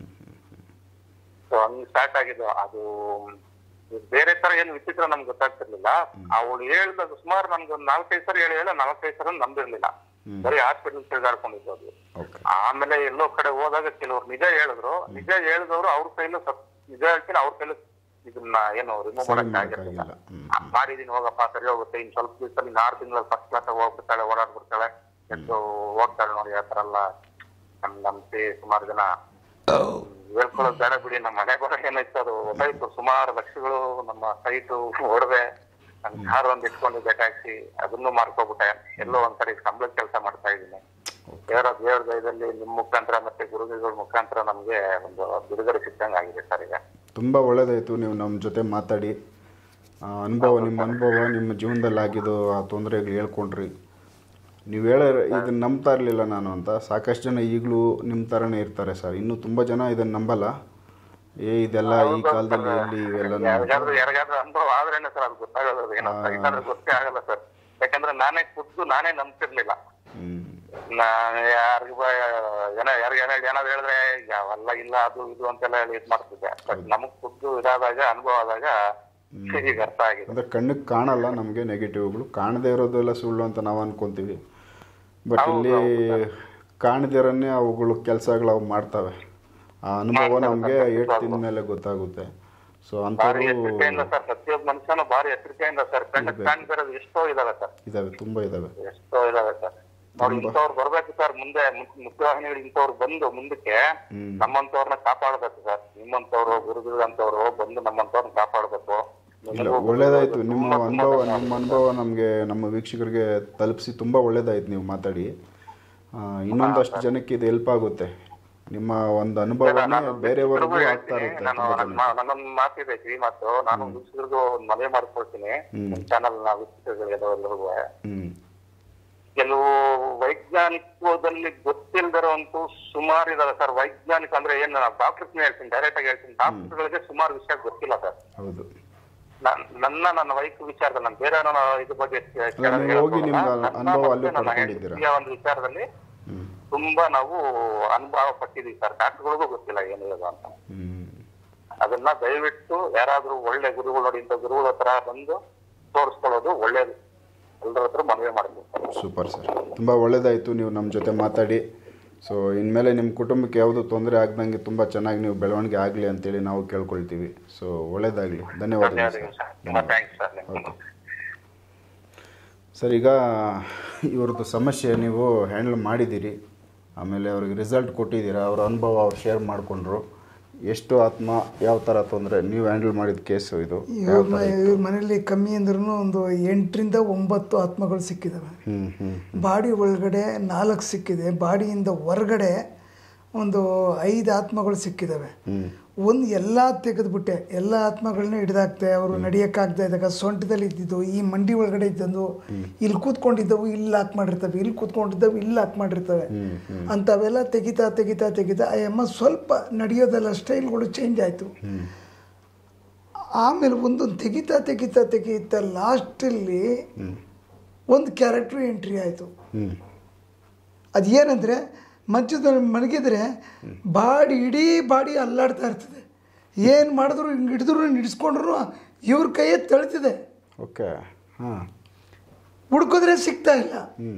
ಸೊ ಹಂಗ್ ಸ್ಟಾರ್ಟ್ ಆಗಿದ್ದು ಅದು ಬೇರೆ ತರ ಏನು ವಿಚಿತ್ರ ನಮ್ಗೆ ಗೊತ್ತಾಗ್ತಿರ್ಲಿಲ್ಲ ಅವಳು ಹೇಳ್ದಾಗ ಸುಮಾರು ನಮ್ಗೆ ಒಂದ್ ನಾಲ್ಕೈದು ಸರಿ ಹೇಳಿ ಹೇಳ ನಾಲ್ಕೈದು ಸರಿ ನಂಬಿರ್ಲಿಲ್ಲ ಬರೀ ಹಾಸ್ಪಿಟಲ್ ತಿರುಗಾಡ್ಕೊಂಡಿದ್ದು ಅದು ಓಕೆ ಆಮೇಲೆ ಎಲ್ಲೋ ಕಡೆ ಹೋದಾಗ ಕೆಲವ್ರು ನಿಜ ಹೇಳಿದ್ರು ನಿಜ ಹೇಳಿದವರು ಅವ್ರ ಕೈಲೂ ಸ್ವಲ್ಪ ನಿಜ ಹೇಳ್ತೀನಿ ಅವ್ರ ಕೈಲೂ ಇದನ್ನ ಏನು ರಿಮೂವ್ ಸರಿ ಮಾಡಕ್ ಆಗಿರ್ಲಿಲ್ಲ ಮಾಡೋಕ್ಕಾಗಿಲ್ಲ ಹ್ಞೂ ಮಾಡಿದೀನಿ ಹೋಗಪ್ಪ ಸರಿ ಹೋಗುತ್ತೆ ಇನ್ ಸ್ವಲ್ಪ ದಿವಸದಲ್ಲಿ ಇನ್ನು ಆರು ತಿಂಗಳಲ್ಲಿ ಫಸ್ಟ್ ಕ್ಲಾಸ್ ಹೋಗ್ಬಿಡ್ತಾಳೆ ಓಡಾಡ್ಬಿಡ್ತಾಳೆ ಎಷ್ಟು ಹೋಗ್ತಾಳೆ ನೋಡಿ ಆ ತರ ಎಲ್ಲ ನಮ್ ನಂಬಿಸಿ ಸುಮಾರು ಜನ ಹೇಳ್ಕೊಳ್ಳೋದು ಬೇಡ ಬಿಡಿ ನಮ್ಮ ಮನೆ ಬರೋ ಏನಾಯ್ತು ಅದು ಗೊತ್ತಾಯ್ತು ಸುಮಾರು ಲಕ್ಷಗಳು ನಮ್ಮ ಸೈಟು ಒಡವೆ ನನ್ ಕಾರ್ ಒಂದ್ ಇಟ್ಕೊಂಡು ಬೇಕಾಕ್ಸಿ ಅದನ್ನು ಮಾರ್ಕೊಬಿಟ್ಟೆ ಎಲ್ಲೋ ಒಂದ್ ಕಡೆ ಸಂಬಳದ ಕೆಲಸ ಮಾಡ್ತಾ ಇದ್ದೀನಿ ದೇವರ ದೇವ್ರ ದಯದಲ್ಲಿ ನಿಮ್ ಮುಖಾಂತರ ಮತ್ತೆ ಗುರುಗಳ ಮುಖಾಂತರ ನಮ್ಗೆ ಒಂದು ಬಿಡುಗಡೆ ಸಿಕ್ಕಂಗ್ ಆಗಿದೆ ಸರ್ ಈಗ ತುಂಬ ಒಳ್ಳೆಯದಾಯಿತು ನೀವು ನಮ್ಮ ಜೊತೆ ಮಾತಾಡಿ ಆ ಅನುಭವ ನಿಮ್ಮ ಅನುಭವ ನಿಮ್ಮ ಜೀವನದಲ್ಲಿ ಆಗಿದ್ದು ಆ ತೊಂದರೆಗಳು ಹೇಳ್ಕೊಂಡ್ರಿ ನೀವು ಹೇಳ ಇದನ್ನು ನಂಬ್ತಾ ಇರಲಿಲ್ಲ ನಾನು ಅಂತ ಸಾಕಷ್ಟು ಜನ ಈಗಲೂ ನಿಮ್ಮ ಥರನೇ ಇರ್ತಾರೆ ಸರ್ ಇನ್ನೂ ತುಂಬ ಜನ ಇದನ್ನು ನಂಬಲ್ಲ ಏ ಇದೆಲ್ಲ ಈ ಕಾಲದಲ್ಲಿ ಎಲ್ಲಿ ಇವೆಲ್ಲ ನಾವು- ಯಾರಿಗಾದ್ರೂ ಯಾರಿಗಾದ್ರೂ ಅನುಭವ ಆದ್ರೇನೆ ಸರ್ ಅದು ಗೊತ್ತಾಗೋದು ಏನಂತ ಇಲ್ಲಾಂದ್ರೆ ಗೊತ್ತೇ ಆಗಲ್ಲ ಸರ್ ಯಾಕಂದ್ರೆ ನಾನೇ ಖುದ್ದು ನಾನೇ ನಂಬ್ತಿರ್ಲಿಲ್ಲ ಹ್ಮ್ ನಾನು ಯಾರಿಗ ಏನ ಯಾರಿಗ ಏನಾದ್ರು ಹೇಳಿದ್ರೆ ಯಾವಲ್ಲ ಇಲ್ಲ ಅದು ಇದು ಅಂತೆಲ್ಲ ಹೇಳಿ ಇದ್ ಮಾಡ್ತಿದ್ದೆ ಬಟ್ ನಮಗ್ ಖುದ್ದು ಇದಾದಾಗ ಅನುಭವ ಆದಾಗ ಈಗ ಅರ್ಥ ಆಗಿದೆ ಅಂದರೆ ಕಣ್ಣಿಗೆ ಕಾಣಲ್ಲ ನಮಗೆ ನೆಗೆಟಿವ್ಗಳು ಕಾಣದೇ ಇರೋದೆಲ್ಲ ಸುಳ್ಳು ಅಂತ ನಾವು ಅನ್ಕೊಂತೀವಿ ಬಟ್ ಇಲ್ಲಿ ಕಾಣದಿರನ್ನೇ ಅವುಗಳು ಕೆಲಸಗಳು ಅವು ಮಾಡ್ತವೆ ಆ ಅನುಭವ ನಮಗೆ ಏಟ್ ತಿಂದ ಮೇಲೆ ಗೊತ್ತಾಗುತ್ತೆ ಸೊ ಭಾರಿ ಅಂಥವು ಎಚ್ಚರಿಕೆಯಿಂದ ಸರ್ ಪ್ರತಿಯೊಬ್ಬ ಮನುಷ್ಯನು ಭಾರಿ ಎಚ್ಚರಿಕೆಯಿಂದ ಸರ್ ಕಣ್ಣ ಕಾಣ್ತಿರೋದು ಎಷ್ಟೋ ಇದಾವೆ ಸರ್ ಇದಾವೆ ತುಂಬ ಇದಾವೆ ಎಷ್ಟೋ ಇದಾವೆ ಸರ್ ನೋಡಿ ಇಂಥವ್ರು ಬರ್ಬೇಕು ಸರ್ ಮುಂದೆ ಮುಖ್ಯ- ಮುಖ್ಯವಾಹಿನಿಗಳು ಇಂಥವ್ರು ಬಂದು ಮುಂದಕ್ಕೆ ಹ್ಮ್. ನಮ್ಮಂತವ್ರನ್ನ ಕಾಪಾಡ್ಬೇಕು ಸರ್ ನಿಮ್ಮಂತವ್ರು ಗುರುಗಳಂತವ್ರು ಬಂದು ನಮ್ಮಂತವ್ರನ್ನ ಕಾಪಾಡ್ಬೇಕು ಇಲ್ಲ ನಿಮಗೂ ಒಳ್ಳೇದಾಯ್ತು ಗುರುಗಳು ನಿಮ್ಮ ತುಂಬಾ ತುಂಬಾ ಅನುಭವ ಧನ್ಯವಾದ. ನಿಮ್ಮ ಅನುಭವ ನಮಗೆ ನಮ್ಮ ವೀಕ್ಷಕರಿಗೆ ತಲುಪಿಸಿ ತುಂಬ ಒಳ್ಳೇದಾಯ್ತು ನೀವು ಮಾತಾಡಿ ಆ, ಇನ್ನೊಂದಷ್ಟು ಜನಕ್ಕೆ ಇದು ಹೆಲ್ಪ್ ಆಗುತ್ತೆ ನಿಮ್ಮ ಒಂದು ಅನುಭವನೇ ನಾನು ಬೇರೆಯವರೆಗೂ ವೀಕ್ಷಕರಿಗೂ ಆಗ್ತಾ ಹೇಳ್ತೀನಿ, ಇರುತ್ತೆ ನಾನು ತುಂಬ ನನ್ನ ಜನ ಮಾ- ನನ್ನೊಂದು ಮಾತಿದೆ ಕಿವಿ ಮಾತು ನಾನು ವೀಕ್ಷಕರಿಗೂ ಒಂದು ಮದುವೆ ಮಾಡ್ಕೊಳ್ತೀನಿ ಹ್ಮ್. ಚಾನಲ್ ನ ವೀಕ್ಷಕರಿಗೆಲ್ಲರಿಗೂ ಹ್ಮ್ ಕೆಲವು ವೈಜ್ಞಾನಿಕದಲ್ಲಿ ಗೊತ್ತಿಲ್ದಿರೋಂತೂ ಸುಮಾರು ಇದಾವೆ ಸರ್ ವೈಜ್ಞಾನಿಕ ಅಂದ್ರೆ ಏನ್ ಡಾಕ್ಟರ್ಸ್ ಹೇಳ್ತೀನಿ ಡೈರೆಕ್ಟ್ ಆಗಿ ಹೇಳ್ತೀನಿ ಡಾಕ್ಟರ್ಗಳಿಗೆ ಸುಮಾರು ವಿಷಯ ಗೊತ್ತಿಲ್ಲ ಸರ್ ಹೌದು ನನ್- ನನ್ನ ನನ್ನ ವೈಯಕ್ತಿಕ ವಿಚಾರದಲ್ಲಿ ನಾನು ಬೇರೆ ಇದ್ರ ಬಗ್ಗೆ ಅಲ್ಲ, ನೀವು ಹೋಗಿ ನಿಮ್ಗೆ ಅನುಭವ ಅಲ್ಲಿ ಪಡ್ಕೊಂಡಿದ್ದೀರಾ? ಒಂದು ವಿಚಾರದಲ್ಲಿ ತುಂಬಾ ನಾವು ಅನುಭವ ಪಟ್ಟಿದೀವಿ ಸರ್ ಡಾಕ್ಟರ್ಗಳಿಗೂ ಗೊತ್ತಿಲ್ಲ ಏನಿದೆ ಅಂತ ಹ್ಮ್ ಅದನ್ನ ದಯವಿಟ್ಟು ಯಾರಾದ್ರೂ ಒಳ್ಳೆ ಗುರುಗಳು ನೋಡಿ ಇಂಥ ಗುರುಗಳ ಹತ್ರ ಬಂದು ತೋರಿಸ್ಕೊಳ್ಳೋದು ಒಳ್ಳೇದು ಎಲ್ಲರ ಹತ್ರ ಮನವಿ ಮಾಡ್ತೀವಿ ಸರ್ ಸೂಪರ್ ಸರ್ ತುಂಬ ಒಳ್ಳೆಯದಾಯಿತು ನೀವು ನಮ್ಮ ಜೊತೆ ಮಾತಾಡಿ ಸೊ ಇನ್ಮೇಲೆ ನಿಮ್ಮ ಕುಟುಂಬಕ್ಕೆ ಯಾವುದೂ ತೊಂದರೆ ಆಗ್ದಂಗೆ ತುಂಬ ಚೆನ್ನಾಗಿ ನೀವು ಬೆಳವಣಿಗೆ ಆಗಲಿ ಅಂತೇಳಿ ನಾವು ಕೇಳ್ಕೊಳ್ತೀವಿ ಸೊ ಒಳ್ಳೆಯದಾಗಲಿ ಧನ್ಯವಾದಗಳು ಧನ್ಯವಾದಗಳು ಸರ್ ಸರ್ ತುಂಬಾ ಥ್ಯಾಂಕ್ಸ್ ಸರ್ ನಿಮ್ಗೆ ಸರ್ ಈಗ ಇವ್ರದ್ದು ಸಮಸ್ಯೆ ನೀವು ಹ್ಯಾಂಡಲ್ ಮಾಡಿದ್ದೀರಿ ಆಮೇಲೆ ಅವ್ರಿಗೆ ರಿಸಲ್ಟ್ ಕೊಟ್ಟಿದ್ದೀರಾ ಅವ್ರ ಅನುಭವ ಅವ್ರು ಶೇರ್ ಮಾಡಿಕೊಂಡ್ರು ಎಷ್ಟು ಆತ್ಮ ಯಾವ ಥರ ತೊಂದರೆ ನೀವು ಹ್ಯಾಂಡಲ್ ಮಾಡಿದ ಕೇಸು ಇದು ಇವ್ರ ಮ- ಇವ್ರ ಮನೇಲಿ ಕಮ್ಮಿ ಅಂದ್ರೂ ಒಂದು ಎಂಟರಿಂದ ಒಂಬತ್ತು ಆತ್ಮಗಳು ಸಿಕ್ಕಿದಾವೆ ಹ್ಞೂ ಹ್ಞೂ ಬಾಡಿ ಒಳಗಡೆ ನಾಲ್ಕು ಸಿಕ್ಕಿದೆ ಬಾಡಿಯಿಂದ ಹೊರಗಡೆ ಒಂದು ಐದು ಆತ್ಮಗಳು ಸಿಕ್ಕಿದಾವೆ ಒಂದು ಎಲ್ಲ ತೆಗೆದ್ಬಿಟ್ಟೆ ಎಲ್ಲ ಆತ್ಮಗಳನ್ನ ಹಿಡ್ದಾಕ್ತೆ ಅವರು ನಡಿಯೋಕ್ಕಾಗ್ತಾ ಇದ್ದಾಗ ಸೊಂಟದಲ್ಲಿ ಇದ್ದಿದ್ದು ಈ ಮಂಡಿ ಒಳಗಡೆ ಇದ್ದದ್ದು ಇಲ್ಲಿ ಕೂತ್ಕೊಂಡಿದ್ದವು ಇಲ್ಲಿ ಲಾಕ್ ಮಾಡಿರ್ತವೆ ಇಲ್ಲಿ ಕೂತ್ಕೊಂಡಿದ್ದವು ಇಲ್ಲಿ ಲಾಕ್ ಮಾಡಿರ್ತವೆ ಅಂಥವೆಲ್ಲ ತೆಗಿತಾ ತೆಗಿತಾ ತೆಗಿತಾ ಆ ಅಮ್ಮ ಸ್ವಲ್ಪ ನಡೆಯೋದೆಲ್ಲ ಸ್ಟೈಲ್ಗಳು ಚೇಂಜ್ ಆಯಿತು ಆಮೇಲೆ ಒಂದೊಂದು ತೆಗಿತಾ ತೆಗಿತಾ ತೆಗಿತಾ ಲಾಸ್ಟಲ್ಲಿ ಒಂದು ಕ್ಯಾರೆಕ್ಟ್ರ್ ಎಂಟ್ರಿ ಆಯಿತು ಹ್ಞೂ ಅದು ಏನಂದರೆ ಮಂಚದ ಮೇಲೆ ಮಲಗಿದ್ರೆ ಬಾಡಿ ಇಡೀ ಬಾಡಿ ಅಲ್ಲಾಡ್ತಾ ಇರ್ತದೆ ಏನು ಮಾಡಿದ್ರು ಹಿಂಗೆ ಹಿಡಿದ್ರು ಹಿಡಿಸ್ಕೊಂಡ್ರು ಇವ್ರ ಕೈಯೇ ತಳ್ತಿದೆ ಓಕೆ ಹಾಂ ಹುಡ್ಕಿದ್ರೆ ಸಿಗ್ತಾ ಇಲ್ಲ ಹ್ಞೂ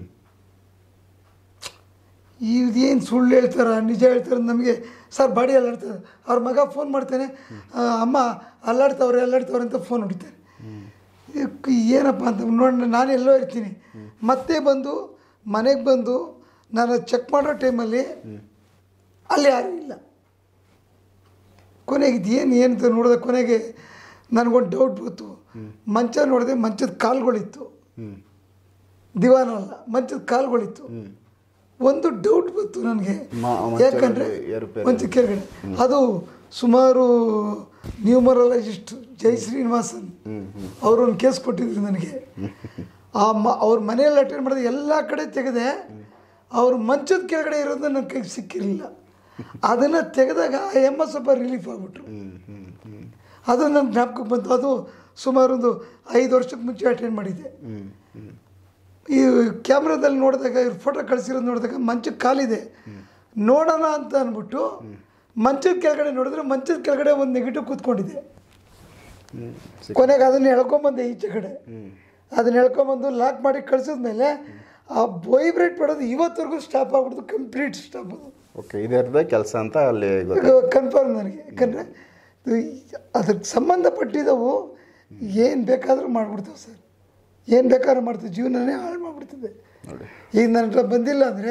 ಇದೇನು ಸುಳ್ಳು ಹೇಳ್ತಾರ ನಿಜ ಹೇಳ್ತಾರೆ ನಮಗೆ ಸರ್ ಬಾಡಿ ಅಲ್ಲಾಡ್ತದೆ ಅವ್ರ ಮಗ ಫೋನ್ ಮಾಡ್ತಾನೆ ಆ, ಅಮ್ಮ ಅಲ್ಲಾಡ್ತವ್ರೆ ಅಲ್ಲಾಡ್ತವ್ರೆ ಅಂತ ಫೋನ್ ಹೊಡಿತಾರೆ ಇಕ್ ಏನಪ್ಪ ಅಂತ ನೋಡಿ ನಾನು ಎಲ್ಲೋ ಇರ್ತೀನಿ ಮತ್ತೆ ಬಂದು ಮನೆಗೆ ಬಂದು ನಾನು ಚೆಕ್ ಮಾಡೋ ಟೈಮಲ್ಲಿ ಅಲ್ಲಿ ಯಾರೂ ಇಲ್ಲ ಕೊನೆಗೆ ಇದೇನು ಏನು ಅಂತ ನೋಡಿದೆ ಕೊನೆಗೆ ನನಗೊಂದು ಡೌಟ್ ಬಂತು ಮಂಚ ನೋಡಿದೆ ಮಂಚದ ಕಾಲುಗಳಿತ್ತು ಹ್ಞೂ ದಿವಾನ ಅಲ್ಲ ಮಂಚದ ಕಾಲುಗಳಿತ್ತು ಒಂದು ಡೌಟ್ ಬಂತು ನನಗೆ ಮ- ಮಂಚದಲ್ಲಿ ಯಾಕಂದರೆ ಏರುಪೇರು. ಮಂಚ ಕೆಳಗಡೆ ಅದು ಸುಮಾರು ನ್ಯೂಮರಾಲಜಿಸ್ಟ್ ಜೈ ಶ್ರೀನಿವಾಸನ್ ಅವರು ಒಂದು ಕೇಸ್ ಕೊಟ್ಟಿದ್ರು ನನಗೆ ಆ ಮ ಅವ್ರ ಮನೆಯಲ್ಲಿ ಅಟೆಂಡ್ ಮಾಡಿದ ಎಲ್ಲ ಕಡೆ ತೆಗೆದೆ ಅವ್ರ ಮಂಚದ ಕೆಳಗಡೆ ಇರೋದು ನನ್ನ ಕೈಗೆ ಸಿಕ್ಕಿರಲಿಲ್ಲ ಅದನ್ನು ತೆಗೆದಾಗ ಆ ಎಮ್ಮ ಸ್ವಲ್ಪ ರಿಲೀಫ್ ಆಗಿಬಿಟ್ರು ಅದು ನನ್ನ ಜ್ಞಾಪಕಕ್ಕೆ ಬಂತು ಅದು ಸುಮಾರು ಒಂದು ಐದು ವರ್ಷಕ್ಕೆ ಮುಂಚೆ ಅಟೆಂಡ್ ಮಾಡಿದ್ದೆ ಈ ಕ್ಯಾಮ್ರಾದಲ್ಲಿ ನೋಡಿದಾಗ ಇವ್ರ ಫೋಟೋ ಕಳಿಸಿರೋದು ನೋಡಿದಾಗ ಮಂಚಕ್ಕೆ ಕಾಲಿದೆ ನೋಡೋಣ ಅಂತ ಅಂದ್ಬಿಟ್ಟು ಮಂಚದ ಕೆಳಗಡೆ ನೋಡಿದ್ರೆ ಮಂಚದ ಕೆಳಗಡೆ ಒಂದು ನೆಗೆಟಿವ್ ಕೂತ್ಕೊಂಡಿದೆ ಕೊನೆಗೆ ಅದನ್ನ ಎಳ್ಕೊಂಬಂದೆ ಈಚೆ ಕಡೆ ಅದನ್ನ ಎಳ್ಕೊಂಬಂದು ಲಾಕ್ ಮಾಡಿ ಕಳಿಸಿದ್ಮೇಲೆ ಆ ವೈಬ್ರೇಟ್ ಪಡೋದು ಇವತ್ತವರೆಗೂ ಸ್ಟಾಪ್ ಆಗ್ಬಿಡ್ತು ಕಂಪ್ಲೀಟ್ ಸ್ಟಾಪ್ ಅದು ಓಕೆ ಇದರದ ಕೆಲಸ ಅಂತ ಅಲ್ಲಿ ಗೊತ್ತಾಯ್ತು ಕನ್ಫರ್ಮ್ ನನಗೆ ಯಾಕಂದರೆ ಅದಕ್ಕೆ ಸಂಬಂಧಪಟ್ಟಿದ್ದವು ಏನು ಬೇಕಾದರೂ ಮಾಡಿಬಿಡ್ತಾವೆ ಸರ್ ಏನು ಬೇಕಾದ್ರೂ ಮಾಡ್ತೀವಿ ಜೀವನನೇ ಹಾಳು ಮಾಡಿಬಿಡ್ತದೆ ನೋಡಿ ಈಗ ನನ್ನ ಹತ್ರ ಬಂದಿಲ್ಲ ಅಂದರೆ